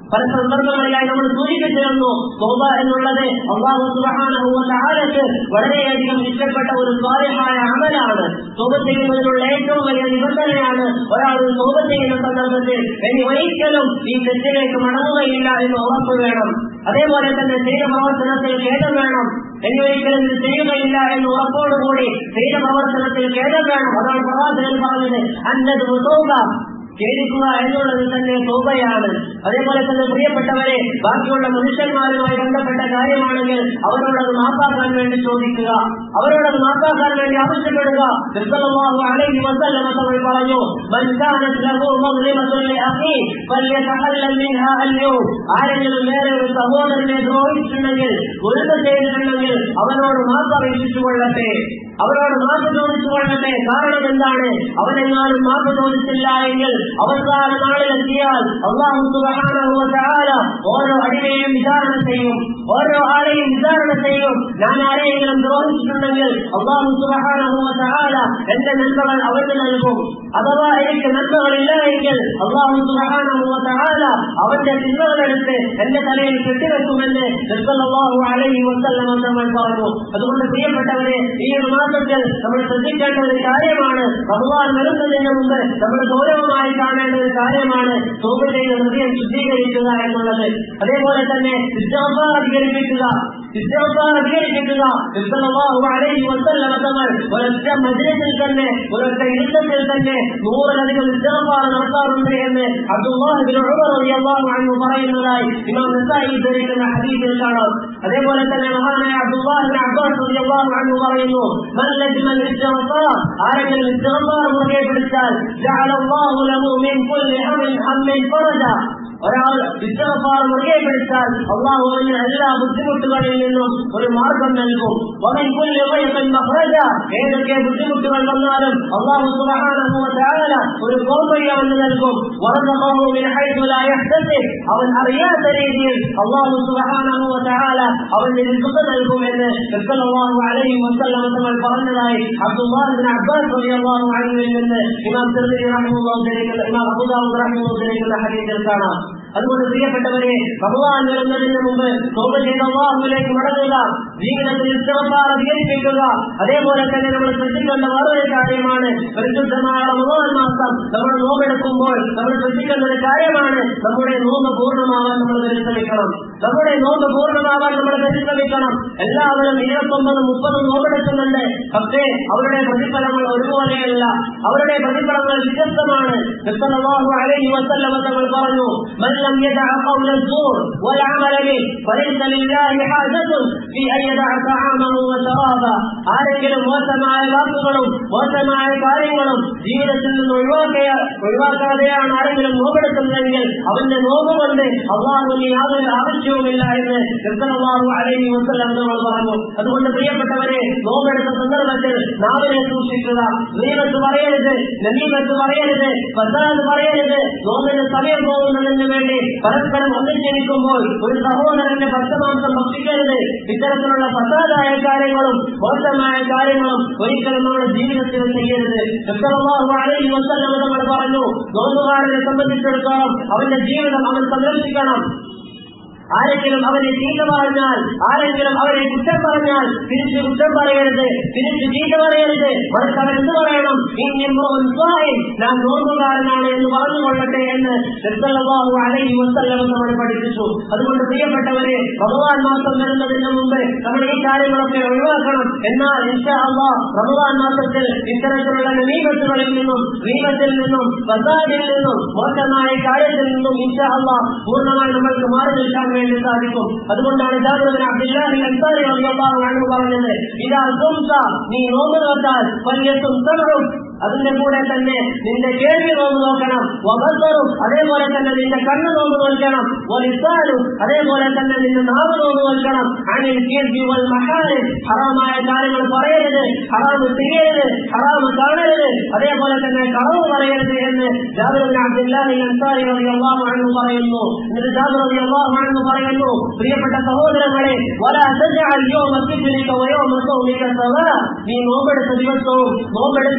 പല സന്ദർഭങ്ങളിലായി നമ്മൾ സൂചിപ്പിച്ചിരുന്നു തോബ എന്നുള്ളത് അള്ളാഹു സുബാനക്ക് വളരെയധികം ഇഷ്ടപ്പെട്ട ഒരു സ്വാര്യമായ അമലാണ് തോപ ചെയ്യുന്നതിനുള്ള ഏറ്റവും വലിയ നിബന്ധനയാണ് ഒരാൾ ഒരു തോപ ചെയ്യുന്ന സന്ദർഭത്തിൽ ഇനി ഒരിക്കലും ഈ തെറ്റിലേക്ക് മടങ്ങുകയില്ല എന്ന് ഉറപ്പ് വേണം അതേപോലെ തന്നെ ചെയ്ത പ്രവർത്തനത്തിൽ ഖേദം വേണം ഇനി ഒരിക്കലും ഇത് ചെയ്യുകയില്ല എന്ന് ഉറപ്പോടുകൂടി ചെയ്ത പ്രവർത്തനത്തിൽ ഖേദം വേണം അതാണ് പ്രവാചകൻ പറഞ്ഞത് അന്നത് തോക ഖേദിക്കുക എന്നുള്ളത് തന്നെ തോബയാണ് അതേപോലെ തന്നെ പ്രിയപ്പെട്ടവരെ ബാക്കിയുള്ള മനുഷ്യന്മാരുമായി ബന്ധപ്പെട്ട കാര്യമാണെങ്കിൽ അവരോടത് മാപ്പാക്കാൻ വേണ്ടി ചോദിക്കുക അവരോടത് മാപ്പാക്കാൻ വേണ്ടി ആവശ്യപ്പെടുക നിർത്തലമാഹു അലൈഹി വസല്ലമ തങ്ങൾ പറഞ്ഞു "മൻ കാനത് ലഹു മഗ്രിമത്തുൻ ലിഅഖീ ഫല്യതഹല്ലൽ മിൻഹാ അൽയൗം." ആരെങ്കിലും വേറെ ഒരു സഹോദരനെ ദ്രോഹിച്ചിട്ടുണ്ടെങ്കിൽ ഗുരുത ചെയ്തിട്ടുണ്ടെങ്കിൽ അവനോട് മാപ്പ് അപേക്ഷിച്ചു കൊള്ളട്ടെ അവരോട് മാപ്പ് ചോദിച്ചു കൊള്ളട്ടെ കാരണം എന്താണ് അവനെങ്ങാനും മാപ്പ് ചോദിച്ചില്ല എങ്കിൽ അവസാന നാളിലെത്തിയാൽ അള്ളാഹു സുബ്ഹാനഹു വ തആല ഓരോ അടിമയെയും വിചാരണ ചെയ്യും ഓരോ ആളെയും വിചാരണ ചെയ്യും ഞാൻ ആരെയെങ്കിലും ദ്രോഹിച്ചിട്ടുണ്ടെങ്കിൽ അള്ളാഹു സുബ്ഹാനഹു വ തആല എന്റെ നന്മകൾ അവന് നൽകും അഥവാ എനിക്ക് നന്മകളില്ല എങ്കിൽ അള്ളാഹു സുബ്ഹാനഹു വ തആല അവന്റെ ചിന്തകളെടുത്ത് എന്റെ തലയിൽ കെട്ടിവെക്കുമെന്ന് നിർത്തലാഹു അലൈഹി വസല്ലമ നമ്മൾ പറഞ്ഞു അതുകൊണ്ട് പ്രിയപ്പെട്ടവരെ ഈ ഒരു മാസത്തിൽ നമ്മൾ ശ്രദ്ധിക്കേണ്ട ഒരു കാര്യമാണ് ഭഗവാൻ വരുന്നതിന് മുമ്പ് നമ്മൾ ഗൗരവമായി കാണേണ്ട ഒരു കാര്യമാണ് തോപ ചെയ്ത ഹൃദയം ശുദ്ധീകരിക്കുക എന്നുള്ളത് അതേപോലെ തന്നെ ഇസ്ലാമാർ അധികരിപ്പിക്കുക ഇസ്ലാമാർ അധികരിപ്പിക്കുക നിർത്തലാഹു അലൈഹി വസല്ലമ തങ്ങൾ ഒരൊറ്റ മജ്ലിസിൽ തന്നെ ഒരൊറ്റ ഇരുത്തത്തിൽ തന്നെ നൂറിലധികം ഇസ്ലാമാർ നടത്താറുണ്ട് എന്ന് അബ്ദുല്ലാഹ് ബിൻ ഉമർ റളിയല്ലാഹു അൻഹു പറയുന്നതായി ഇമാം നസായി ഉദ്ധരിക്കുന്ന ഹദീസിൽ കാണാം അതേപോലെ തന്നെ മഹാനായ അബ്ദുല്ലാഹ് ബിൻ അബ്ബാസ് റളിയല്ലാഹു അൻഹു പറയുന്നു മൻ ലജ്മൽ ഇസ്തിഗ്ഫാർ ആരെങ്കിലും ഇസ്തിഗ്ഫാർ മുറുകെ പിടിച്ചാൽ ജഅലല്ലാഹു ലഹു മിൻ കുല്ലി ഹമ്മിൻ ഹമ്മിൻ ഫറജ ഒരാൾ ഇസ്തിഗ്ഫാർ മുറുകെ പിടിച്ചാൽ അള്ളാഹു അവന് എല്ലാ ബുദ്ധിമുട്ടുകളിൽ നിന്നും ഒരു മാർഗം നൽകും വമിൻ കുല്ലി ضيق മഖ്റജ ഏതൊക്കെ ബുദ്ധിമുട്ടുകൾ വന്നാലും അള്ളാഹു സുബ്ഹാനഹു വ തആല ഒരു പോംവഴി അവന് നൽകും വറസഖഹു മിൻ ഹൈതു ലാ യഹ്തസിബ് അവൻ അറിയാത്ത രീതിയിൽ അള്ളാഹു സുബ്ഹാനഹു വ തആല അവന് റിസ്ക് നൽകും എന്ന് സല്ലല്ലാഹു അലൈഹി വസല്ലം തങ്ങൾ പറഞ്ഞതായി അബ്ദുല്ലാഹ് ബിൻ അബ്ബാസ് റളിയല്ലാഹു അൻഹുവിൽ നിന്ന് ഇമാം തിർമിദി റഹിമഹുല്ലാഹു ഉദ്ധരിക്കുന്ന ഇമാം അബൂ ദാവൂദ് റഹിമഹുല്ലാഹു ഉദ്ധരിക്കുന്ന ഹദീസിൽ കാണാം അതുകൊണ്ട് പ്രിയപ്പെട്ടവരെ ഭഗവാൻ വരുന്നതിന് മുമ്പ് തോപ ചെയ്ത അള്ളാഹുവിലേക്ക് മടങ്ങുക ജീവിതത്തിൽ ഇസ്തിഗ്ഫാർ അധികരിപ്പിക്കുക അതേപോലെ തന്നെ നമ്മൾ ശ്രദ്ധിക്കേണ്ട വേറൊരു കാര്യമാണ് പരിശുദ്ധമായ റമദാൻ മാസം നമ്മൾ നോമ്പെടുക്കുമ്പോൾ നമ്മൾ ശ്രദ്ധിക്കേണ്ട ഒരു കാര്യമാണ് നമ്മുടെ നോമ്പ് പൂർണ്ണമാവാൻ നമ്മൾ പരിശ്രമിക്കണം നമ്മുടെ നോമ്പ് പൂർണ്ണമാവാൻ നമ്മൾ പരിശ്രമിക്കണം എല്ലാവരും ഇരുപത്തൊമ്പതും മുപ്പതും നോമ്പെടുക്കുന്നുണ്ട് പക്ഷേ അവരുടെ പ്രതിഫലങ്ങൾ ഒരുപോലെയല്ല അവരുടെ പ്രതിഫലങ്ങൾ വ്യത്യസ്തമാണ് സല്ലല്ലാഹു അലൈഹി വസല്ലമ തങ്ങൾ പറഞ്ഞു من لم يدع قول الزور والعمل به فليس لله حاجة في أن يدع طعامه وشرابه ആരെങ്കിലും മോശമായ വാക്കുകളും മോശമായ കാര്യങ്ങളും ജീവിതത്തിൽ നിന്ന് ഒഴിവാക്കിയ ഒഴിവാക്കാതെയാണ് ആരെങ്കിലും നോമ്പെടുക്കുന്നതെങ്കിൽ അവന്റെ നോമ്പ് കൊണ്ട് അള്ളാഹുവിന് യാതൊരു ആവശ്യവുമില്ല എന്ന് കൃഷ്ണവാഹു അലൈഹി വസ്ലം നമ്മൾ പറഞ്ഞു അതുകൊണ്ട് പ്രിയപ്പെട്ടവരെ നോമ്പെടുത്ത സന്ദർഭത്തിൽ നാവിനെ സൂക്ഷിക്കുക നീവത്ത് പറയരുത് നമീമത്ത് പറയരുത് ഫസാദ് പറയരുത് നോമ്പിന് സമയം പോകുന്നതിന് വേണ്ടി പരസ്പരം ഒന്നിച്ചിരിക്കുമ്പോൾ ഒരു സഹോദരന്റെ ഭക്തമാംസം ഭക്ഷിക്കരുത് ഇത്തരത്തിലുള്ള ഫസാദായ കാര്യങ്ങളും മോശമായ കാര്യങ്ങളും ഒരിക്കലും നമ്മുടെ ജീവിതത്തിൽ ചെയ്യരുത് സല്ലല്ലാഹു അലൈഹി വസല്ലം നമ്മൾ പറഞ്ഞു നോമ്പുകാരനെ സംബന്ധിച്ചിടത്തോളം അവന്റെ ജീവിതം അവൻ സംരക്ഷിക്കണം ആരെങ്കിലും അവനെ ചീത്ത പറഞ്ഞാൽ ആരെങ്കിലും അവരെ കുറ്റം പറഞ്ഞാൽ തിരിച്ച് കുറ്റം പറയരുത് തിരിച്ച് ചീത്ത പറയരുത് മറിച്ച് അവൻ എന്ത് പറയണം ഇന്നിമ്പോൻ ഞാൻ നോമ്പുകാരനാണ് എന്ന് പറഞ്ഞുകൊള്ളട്ടെ എന്ന് സല്ലല്ലാഹു അലൈഹി വസല്ലം നമ്മൾ പഠിപ്പിച്ചു അതുകൊണ്ട് പ്രിയപ്പെട്ടവരെ ഭഗവാൻ മാസം വരുന്നതിന് മുമ്പ് നമ്മൾ ഈ കാര്യങ്ങളൊക്കെ ഒഴിവാക്കണം എന്നാൽ ഇൻഷാ അള്ളാഹ് റമദാൻ മാസത്തിൽ ഇത്തരത്തിലുള്ള നീമത്തുകളിൽ നിന്നും റീമത്തിൽ നിന്നും ഫസാദിൽ നിന്നും മോശമായ കാര്യത്തിൽ നിന്നും ഇൻഷാ അള്ളാഹ് പൂർണ്ണമായി നമ്മൾക്ക് മാറി നിൽക്കാൻ വേണ്ടി സാധിക്കും അതുകൊണ്ടാണ് ജാഗ്രത അബ്ദുല്ലാഹി അൻസാരി റളിയല്ലാഹു അൻഹു പറഞ്ഞത് ഇതാ സുംസ നീ നോമ്പ് നോറ്റാൽ വല്യത്തും തമറും അതിന്റെ കൂടെ തന്നെ നിന്റെ കേൾവി നോമ്പ് നോക്കണം വബസറും അതേപോലെ തന്നെ നിന്റെ കണ്ണ് നോമ്പ് നോക്കണം വലിസാലും അതേപോലെ തന്നെ നിന്റെ നാവ് നോമ്പ് നോക്കണം അനിൽ കീർത്തി വൽ മഹാലിൽ ഹറാമായ കാര്യങ്ങൾ പറയരുത് ഹറാമ് ചെയ്യരുത് ഹറാമ് കാണരുത് അതേപോലെ തന്നെ കളവ് പറയരുത് എന്ന് ജാബിർ അബ്ദുല്ലാഹി അൻസാരി റളിയല്ലാഹു അൻഹു പറയുന്നു എന്നിട്ട് ജാബിർ റളിയല്ലാഹു അൻഹു പറയുന്നു പ്രിയപ്പെട്ട സഹോദരങ്ങളെ വലാ തജഅൽ യൗമ ഫിത്രിക വ യൗമ സൗമിക സവാ നീ നോമ്പെടുത്ത ദിവസവും നോമ്പെടുക്കാത്ത ദിവസവും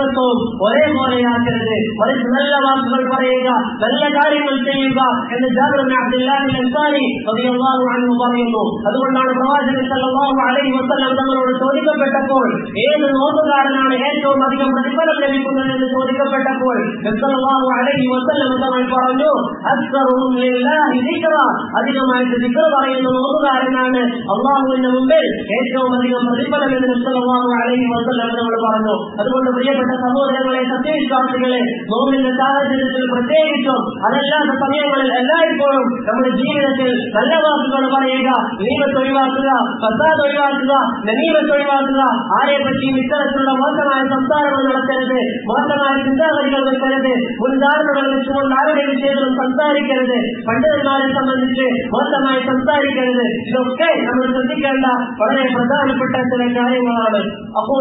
ദിവസവും ഒരേപോലെയാക്കരുത് മറിച്ച് നല്ല വാക്കുകൾ പറയുക നല്ല കാര്യങ്ങൾ ചെയ്യുക എന്ന് ജാബിർ അബ്ദുല്ലാഹി അൻസാരി റളിയല്ലാഹു അൻഹു പറയുന്നു അതുകൊണ്ടാണ് പ്രവാചകൻ സല്ലല്ലാഹു അലൈഹി വസല്ലം തങ്ങളോട് ചോദിക്കപ്പെട്ടപ്പോൾ ഏത് നോമ്പുകാരനാണ് ഏറ്റവും അധികം പ്രതിഫലം ലഭിക്കുന്നത് എന്ന് ചോദിക്കപ്പെട്ടപ്പോൾ സല്ലല്ലാഹു അലൈഹി വസല്ലം തങ്ങൾ പറഞ്ഞു അക്സറുഹും ലില്ലാഹി ദിക്റ അധികമായിട്ട് ദിക്ർ പറയുന്ന നോമ്പുകാരനാണ് അള്ളാഹുവിന്റെ മുമ്പിൽ ഏറ്റവും അധികം പ്രതിഫലം എന്ന് സല്ലല്ലാഹു അലൈഹി വസല്ലം തങ്ങൾ പറഞ്ഞു അതുകൊണ്ട് പ്രിയപ്പെട്ട സഹോദരങ്ങളെ സത്യവിശ്വാസികളെ നോമ്പിന്റെ സാഹചര്യത്തിൽ പ്രത്യേകിച്ചും അതല്ലാത്ത സമയങ്ങളിൽ എല്ലായ്പ്പോഴും നമ്മുടെ ജീവിതത്തിൽ നല്ല വാക്കുകൾ പറയുക നീമത്ത് ഒഴിവാക്കുക ഫസാദ് ഒഴിവാക്കുക നനീമത്ത് ഒഴിവാക്കുക ആരെ പറ്റിയും ഇത്തരത്തിലുള്ള മോശമായ സംസാരങ്ങൾ നടത്തരുത് മോശമായ ചിന്താഗതികൾ വെക്കരുത് മുൻധാരണകൾ വെച്ചുകൊണ്ട് ആരുടെ വിഷയത്തിലും സംസാരിക്കരുത് പണ്ഡിതന്മാരെ സംബന്ധിച്ച് മോശമായി സംസാരിക്കരുത് ഇതൊക്കെ നമ്മൾ ശ്രദ്ധിക്കേണ്ട വളരെ പ്രധാനപ്പെട്ട ചില കാര്യങ്ങളാണ് അപ്പോൾ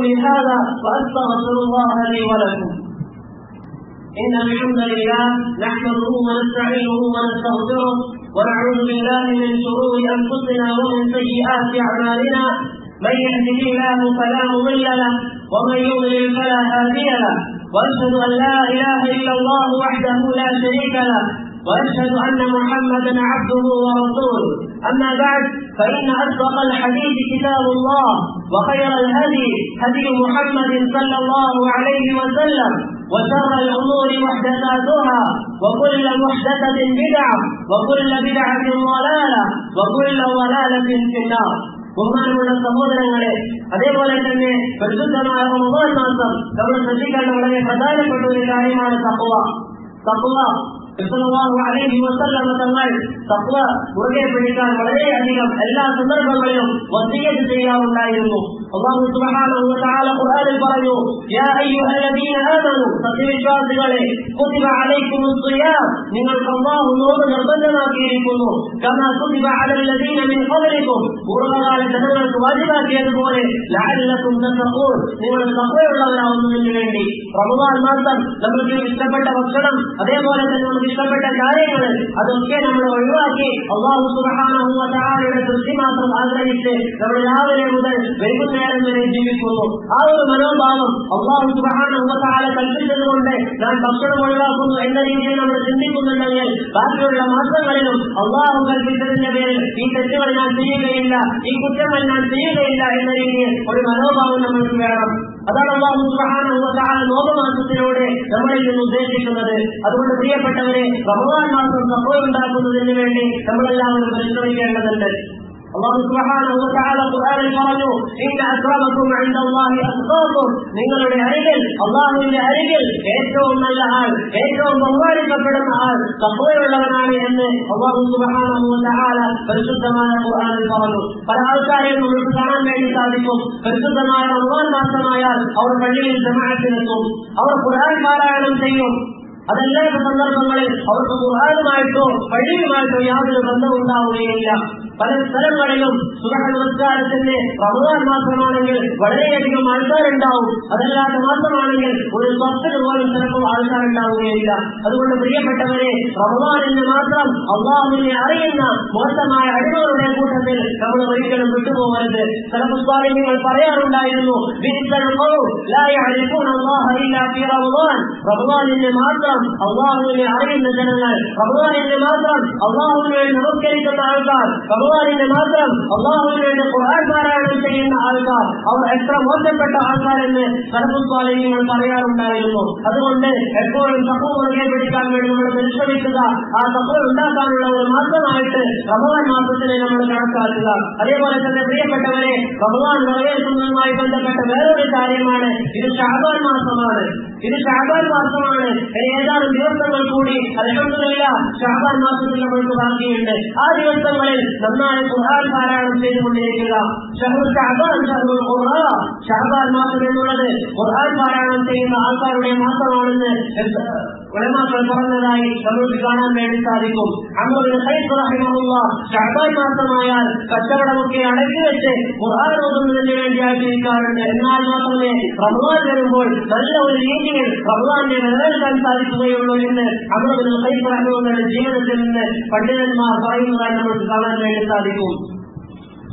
إن الحمد لله نحمده ونستعينه ونستغفره ونعوذ بالله من شرور أنفسنا ومن سيئات أعمالنا من يهده الله فلا مضل له ومن يضلل فلا هادي له وأشهد أن لا إله إلا الله وحده لا شريك له وأشهد أن محمدا عبده ورسوله أما بعد فإن أصدق الحديث كتاب الله وخير الهدي هدي محمد صلى الله عليه وسلم وشر الأمور محدثاتها وكل محدثة بدعة وكل بدعة ضلالة وكل ضلالة في النار ബഹുമാനമുള്ള സഹോദരങ്ങളെ അതേപോലെ തന്നെ പരിശുദ്ധമായ റമദാൻ മാസം നമ്മൾ ശ്രദ്ധിക്കേണ്ട വളരെ പ്രധാനപ്പെട്ട ഒരു കാര്യമാണ് തഖ്വ തഖ്വ അലൈഹി വസല്ലമ തങ്ങൾ തഖ്വ മുറുകെ പിടിക്കാൻ വളരെയധികം എല്ലാ സന്ദർഭങ്ങളിലും വസിയത്ത് ചെയ്യാറുണ്ടായിരുന്നു അല്ലാഹു സുബ്ഹാനഹു വ തആല ഖുർആനിൽ പറഞ്ഞു യാ അയ്യുഹല്ലദീന ആമനു സത്യവിശ്വാസികളെ കുതിബ അലൈക്കുമുസ് സിയാം നിങ്ങൾക്ക് അല്ലാഹു നോമ്പ് നിർബന്ധമാക്കിയിരിക്കുന്നു കമാ കുതിബ അലല്ലദീന മിൻ ഖബ്ലിക്കും പൂർവ്വകാല ജനങ്ങൾക്ക് വാജിബാക്കിയതുപോലെ ലഅല്ലക്കും തത്തഖൂൻ നിങ്ങൾ തഖ്വയുള്ളവരാവുന്നതിന് വേണ്ടി റമദാൻ മാസം നമുക്ക് ഇഷ്ടപ്പെട്ട ഭക്ഷണം അതേപോലെ തന്നെ നമുക്ക് ഇഷ്ടപ്പെട്ട കാര്യങ്ങൾ അതൊക്കെ നമ്മൾ ഒഴിവാക്കി അള്ളാഹു സുബ്ഹാനഹു വ തആലയുടെ തൃപ്തി മാത്രം ആഗ്രഹിച്ച് നമ്മൾ രാവിലെ മുതൽ വൈകുന്നേരം വരെ ജീവിക്കുന്നു ആ ഒരു മനോഭാവം അള്ളാഹു സുബ്ഹാനഹു വ തആല കൽപ്പിച്ചതുകൊണ്ട് ഞാൻ ഭക്ഷണം ഒഴിവാക്കുന്നു എന്ന രീതിയിൽ നമ്മൾ ചിന്തിക്കുന്നുണ്ടെങ്കിൽ ബാക്കിയുള്ള മാസങ്ങളിലും അള്ളാഹു കൽപ്പിച്ചതിന്റെ പേരിൽ ഈ തെറ്റുകൾ ഞാൻ ചെയ്യുകയില്ല ഈ കുറ്റങ്ങൾ ഞാൻ ചെയ്യുകയില്ല എന്ന രീതിയിൽ ഒരു മനോഭാവം നമ്മൾക്ക് വേണം അതാണ് അള്ളാഹു സുബ്ഹാനഹു വ തആല നോമ്പമാസത്തിലൂടെ നമ്മളിൽ നിന്ന് ഉദ്ദേശിക്കുന്നത് അതുകൊണ്ട് പ്രിയപ്പെട്ടവരെ റമദാൻ മാസം സംഭവമുണ്ടാക്കുന്നതിന് വേണ്ടി നമ്മളെല്ലാവരും പരിശ്രമിക്കേണ്ടതുണ്ട് അള്ളാഹു സുബ്ഹാനഹു വ തആല ഖുർആനിൽ പറഞ്ഞു ഇന്ന അക്രമക്കും ഇൻദല്ലാഹി അത്ഖാക്കും നിങ്ങളുടെ അരികിൽ അള്ളാഹുവിന്റെ അരികിൽ ഏറ്റവും നല്ല ആൾ ഏറ്റവും ബഹുമാനിക്കപ്പെടുന്ന ആൾ തഖ്വയുള്ളവനാണ് എന്ന് അള്ളാഹു സുബ്ഹാനഹു വ തആല പരിശുദ്ധമായ ഖുർആനിൽ പറഞ്ഞു പല ആൾക്കാരെയും നമുക്ക് കാണാൻ വേണ്ടി സാധിക്കും പരിശുദ്ധമായ റമദാൻ മാസമായാൽ അവർ പള്ളിയിൽ ജമാഅത്തിനെത്തും അവർ ഖുർആൻ പാരായണം ചെയ്യും അതല്ലാത്ത സന്ദർഭങ്ങളിൽ അവർക്ക് ഖുർആനുമായിട്ടോ പള്ളിയുമായിട്ടോ യാതൊരു ബന്ധവും ഉണ്ടാവുകയില്ല പല സ്ഥലങ്ങളിലും സുബഹ നമസ്കാരത്തിന്റെ റമദാൻ മാസമാണെങ്കിൽ വളരെയധികം ആൾക്കാരുണ്ടാവും അതല്ലാത്ത മാസമാണെങ്കിൽ ഒരു സ്വത്തിന് പോലും ചിലപ്പോൾ ആൾക്കാരുണ്ടാവുകയില്ല അതുകൊണ്ട് പ്രിയപ്പെട്ടവരെ റമദാനിന് മാത്രം അള്ളാഹുവിനെ അറിയുന്ന മോശമായ അടിമകളുടെ കൂട്ടത്തിൽ നമ്മൾ ഒരിക്കലും വിട്ടുപോകരുത് ചില പുസ്തകങ്ങൾ പറയാറുണ്ടായിരുന്നു റമദാനിന് മാത്രം അള്ളാഹുവിനെ അറിയുന്ന ജനങ്ങൾ റമദാനിന് മാത്രം അള്ളാഹുവിന് വേണ്ടി നമസ്കരിക്കുന്ന ആൾക്കാർ റമദാനിന് മാത്രം അള്ളാഹുവിന് വേണ്ടി ഖുർആൻ പാരായണം ചെയ്യുന്ന ആൾക്കാർ അവർ എത്ര മോശപ്പെട്ട ആൾക്കാരെന്ന് സർവസ്വാലയങ്ങൾ പറയാറുണ്ടായിരുന്നു അതുകൊണ്ട് എപ്പോഴും തപ്പു മുറുകെ പിടിക്കാൻ വേണ്ടി നമ്മൾ പരിശ്രമിക്കുക ആ തപ്പു ഉണ്ടാക്കാനുള്ള ഒരു മാസമായിട്ട് റമദാൻ മാസത്തിനെ നമ്മൾ കണക്കാക്കുക അതേപോലെ തന്നെ പ്രിയപ്പെട്ടവരെ റമദാൻ നിറവേറ്റുന്നതുമായി ബന്ധപ്പെട്ട വേറൊരു കാര്യമാണ് ഇത് ഷാബാൻ മാസമാണ് ഇത് ഷാബാൻ മാസമാണ് ഇനി ഏതാനും ദിവസങ്ങൾ കൂടി അലഹമില്ല ഷാബാൻ മാസത്തിൽ നമ്മൾക്ക് ബാക്കിയുണ്ട് ആ ദിവസങ്ങളിൽ നന്നായി ഖുർആൻ പാരായണം ചെയ്തുകൊണ്ടിരിക്കുക ഷഹുൽ ഷഹബാൻ ഷഹുൽ ഖുർആൻ ഷഹബാൻ മാസം എന്നുള്ളത് ഖുർആൻ പാരായണം ചെയ്യുന്ന ആൾക്കാരുടെ മാസമാണെന്ന് ഉലമാക്കൾ പറഞ്ഞതായി നമുക്ക് കാണാൻ വേണ്ടി സാധിക്കും അങ്ങനെ ഷഹബാൻ മാസമായാൽ കച്ചവടമൊക്കെ അടക്കി വെച്ച് ഖുർആൻ ഓതുന്നതിന് വേണ്ടിയായിട്ട് ഇരിക്കാറുണ്ട് എന്നാൽ മാത്രമേ റമദാൻ വരുമ്പോൾ നല്ല ഒരു രീതിയിൽ റമദാനെ നിലനിൽക്കാൻ സാധിക്കുകയുള്ളൂ എന്ന് അമൃതിന് കൈപ്പറഹുകളുടെ ജീവിതത്തിൽ നിന്ന് പണ്ഡിതന്മാർ പറയുന്നതായി നമുക്ക് കാണാൻ വേണ്ടി സാധിക്കും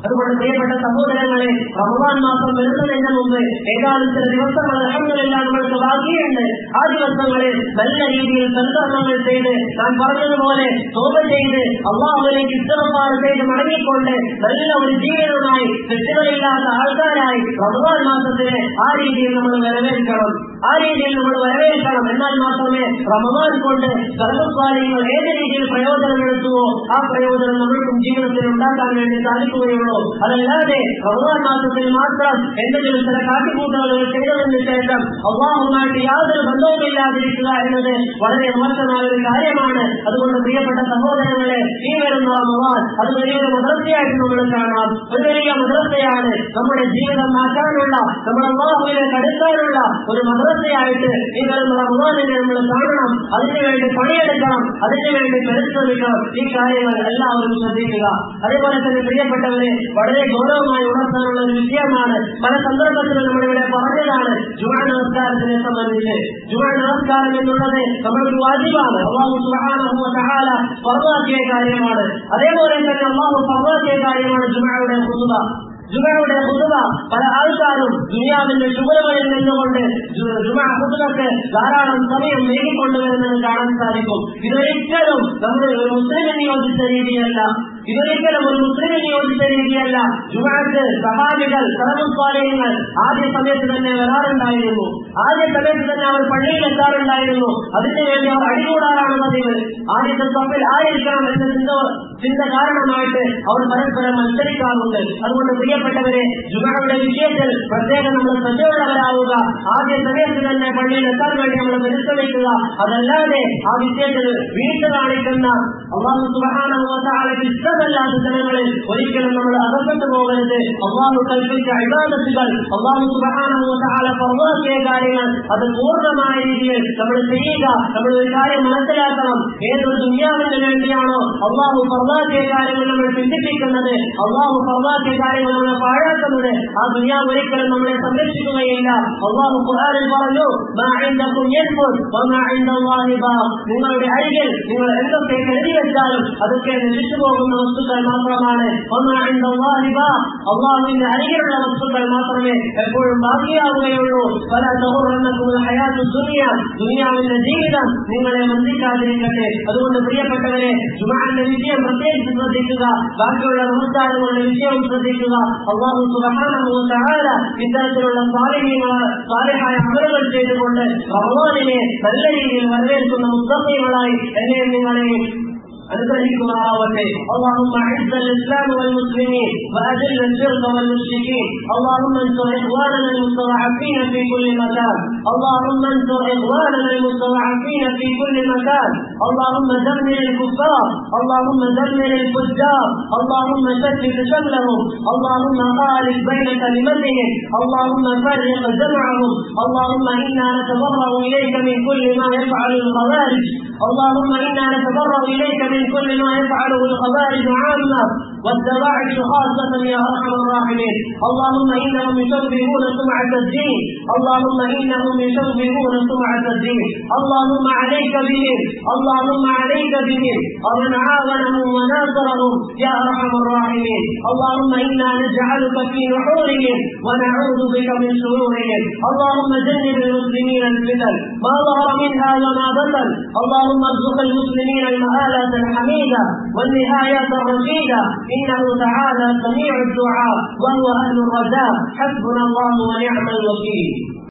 അതുകൊണ്ട് പ്രിയപ്പെട്ട സഹോദരങ്ങളെ റമദാൻ മാസം വരുന്നതിന് മുമ്പ് ഏതാനും ചില ദിവസങ്ങൾ അലഹമില്ല നമ്മൾക്ക് ബാക്കിയുണ്ട് ആ ദിവസങ്ങളിൽ നല്ല രീതിയിൽ സൽക്കർമ്മങ്ങൾ ചെയ്ത് ഞാൻ പറഞ്ഞതുപോലെ തോപ ചെയ്ത് അള്ളാഹുലേക്ക് ഇഷ്ടപ്പാട് ചെയ്ത് മടങ്ങിക്കൊണ്ട് നല്ല ഒരു ജീവിതമായി തെറ്റുകളില്ലാത്ത ആൾക്കാരായി റമദാൻ മാസത്തിനെ ആ രീതിയിൽ നമ്മൾ വരവേൽക്കണം ആ രീതിയിൽ നമ്മൾ വരവേൽക്കണം എന്നാൽ മാത്രമേ റമദാൻ കൊണ്ട് സർവസ്വാലയങ്ങൾ ഏത് രീതിയിൽ പ്രയോജനമെടുത്തുവോ ആ പ്രയോജനം നമ്മൾക്കും ജീവിതത്തിൽ ഉണ്ടാക്കാൻ വേണ്ടി സാധിക്കുകയുള്ളൂ അതല്ലാതെ റമദാൻ മാസത്തിൽ മാത്രം എന്തെങ്കിലും ചില കാട്ടിക്കൂട്ടുകൾ ചെയ്തതിന് ശേഷം അള്ളാഹുമായിട്ട് യാതൊരു ബന്ധവുമില്ലാതിരിക്കുക എന്നത് വളരെ മോശമായ ഒരു കാര്യമാണ് അതുകൊണ്ട് പ്രിയപ്പെട്ട സഹോദരങ്ങളെ ഈ വരുന്ന റമദാൻ അത് വലിയൊരു മദ്രസയായിട്ട് നമ്മൾ കാണാം ഒരു വലിയ മദ്രസയാണ് നമ്മുടെ ജീവിതം മാറ്റാനുള്ള നമ്മുടെ അള്ളാഹുവിലേക്ക് അടുക്കാനുള്ള ഒരു മദ്രസയായിട്ട് ഈ വരുന്ന റമദാനിനെ നമ്മൾ കാണണം അതിനുവേണ്ടി പണിയെടുക്കണം അതിനുവേണ്ടി പരിശ്രമിക്കണം ഈ കാര്യങ്ങൾ എല്ലാവരും ശ്രദ്ധിക്കുക അതേപോലെ തന്നെ പ്രിയപ്പെട്ടവരെ വളരെ ഗൗരവമായി ഉണർത്താനുള്ള ഒരു വിഷയമാണ് പല സന്ദർഭത്തിലും നമ്മളിവിടെ പറഞ്ഞതാണ് ജുമാ നമസ്കാരത്തിനെ സംബന്ധിച്ച് ജുമാ നമസ്കാരം എന്നുള്ളത് നമ്മളൊരു വാജിബാണ് അള്ളാഹു സുബ്ഹാനഹു വ തആല ഫർദാക്കിയ കാര്യമാണ് അതേപോലെ തന്നെ അള്ളാഹു ഫർദാക്കിയ കാര്യമാണ് ജുമായുടെ ഖുതുബ ജുമയുടെ ഹുതുബ പല ആൾക്കാരും ദുനിയാവിന്റെ ശുഭലകളിൽ നിന്നുകൊണ്ട് ജുമാ ഹുതുബക്ക് ധാരാളം സമയം നേടിക്കൊണ്ടുവരുന്നത് കാണാൻ സാധിക്കും ഇതൊരിക്കലും നമ്മുടെ ഒരു മുസ്ലിമിന് യോജിച്ച രീതിയല്ല ഇതൊരിക്കലും ഒരു മുസ്ലിമിന് യോജിച്ച രീതിയല്ല ജുമാക്ക് സഹാബികൾ കടമുസ്വാലയങ്ങൾ ആദ്യ സമയത്ത് തന്നെ വരാറുണ്ടായിരുന്നു ആദ്യ സമയത്ത് തന്നെ അവർ പള്ളിയിൽ എത്താറുണ്ടായിരുന്നു അതിനു വേണ്ടി അവർ അടികൂടാറാണ് പതിവ് ആദ്യത്തെ സഭയിൽ ആയിരിക്കണം എന്ന ചിന്ത ചിന്ത കാരണമായിട്ട് അവർ പരസ്പരം മത്സരിക്കാറുണ്ട് അതുകൊണ്ട് പ്രിയപ്പെട്ടവരെ ജുമായുടെ വിഷയത്തിൽ പ്രത്യേകം നമ്മൾ ശ്രദ്ധയുള്ളവരാവുക ആദ്യ സമയത്ത് തന്നെ പള്ളിയിൽ എത്താൻ വേണ്ടി നമ്മൾ പരിശ്രമിക്കുക അതല്ലാതെ ആ വിഷയത്തിൽ വീഴ്ച കാണിക്കുന്ന അള്ളാഹു സുബാനക്ക് ഇഷ്ടമല്ലാത്ത സ്ഥലങ്ങളിൽ ഒരിക്കലും നമ്മൾ അകപ്പെട്ടു പോകരുത് അള്ളാഹു കൽപ്പിച്ച അഴിബാദത്തുകൾ അള്ളാഹു സുബാന പുറമാക്കിയ കാര്യങ്ങൾ അത് പൂർണ്ണമായ രീതിയിൽ നമ്മൾ ചെയ്യുക നമ്മൾ ഒരു കാര്യം മനസ്സിലാക്കണം ഏതൊരു ദുനിയാവിന് വേണ്ടിയാണോ അള്ളാഹു പുറമാക്കിയ കാര്യങ്ങൾ നമ്മൾ ചിന്തിപ്പിക്കുന്നത് അള്ളാഹു പുറമാക്കിയ കാര്യങ്ങൾ നമ്മളെ പാഴാക്കുന്നത് ആ ദുനിയാവ് ഒരിക്കലും നമ്മളെ സംരക്ഷിക്കുകയില്ല അള്ളാഹു ഖുർആനിൽ പറഞ്ഞു "മാ ഇൻദകും യൻഫുദ് വമാ ഇൻദല്ലാഹി ബാഖ്." നിങ്ങളുടെ അരികിൽ നിങ്ങൾ എന്തൊക്കെ കരുതി വെച്ചാലും അതൊക്കെ നശിച്ചു പോകുന്ന വസ്തുക്കൾ മാത്രമാണ് "വമാ ഇൻദല്ലാഹി ബാഖ്." അള്ളാഹുവിന്റെ അരികിലുള്ള വസ്തുക്കൾ മാത്രമേ എപ്പോഴും ബാക്കിയാവുകയുള്ളൂ പല സഹോദരങ്ങൾക്കും ഹയാത്ത് ദുനിയ ദുനിയാവിന്റെ ജീവിതം നിങ്ങളെ ബന്ധിക്കാതിരിക്കട്ടെ അതുകൊണ്ട് പ്രിയപ്പെട്ടവരെ ജുമാന്റെ വിഷയം പ്രത്യേകിച്ച് ശ്രദ്ധിക്കുക ബാക്കിയുള്ള നമസ്കാരങ്ങളുടെ വിഷയവും ശ്രദ്ധിക്കുക അള്ളാഹു സുബ്ഹാനഹു വ തആല ഇത്തരത്തിലുള്ള സ്വാലിഹ്യങ്ങളായ സ്വാലിഹായ അമലുകൾ ചെയ്തുകൊണ്ട് റമദാനിനെ നല്ല രീതിയിൽ വരവേൽക്കുന്ന മുസ്തഫീങ്ങളായി എന്നെയും നിങ്ങളെയും അനുഗ്രഹിക്കുമാറാവട്ടെ اللهم اعز الاسلام والمسلمين واذل الشرك والمشركين اللهم انصر اخواننا المستضعفين في كل مكان اللهم انصر اخواننا المستضعفين في كل مكان اللهم دمر الكفار اللهم دمر الفجار اللهم شتت شملهم اللهم خالف بين كلمتهم اللهم فرق جمعهم اللهم انا نتبرأ اليك من كل ما يفعل الخوارج اللهم انا نتبرأ اليك من كل ما يفعله الخوارج عامة والدواعش خاصة يا أرحم الراحمين اللهم إنهم يشوهون سمعة الدين اللهم إنهم يشوهون سمعة الدين اللهم عليك بهم اللهم عليك بهم ومن عاونهم وناصرهم يا أرحم الراحمين اللهم إنا نجعلك في نحورهم ونعوذ بك من شرورهم اللهم جنب المسلمين الفتن ما ظهر منها وما بطن اللهم ارزق المسلمين المآلة الحميدة والنهايات الرشيدة إنه تعالى سميع الدعاء وهو أهل الرجاء حسبنا الله ونعم الوكيل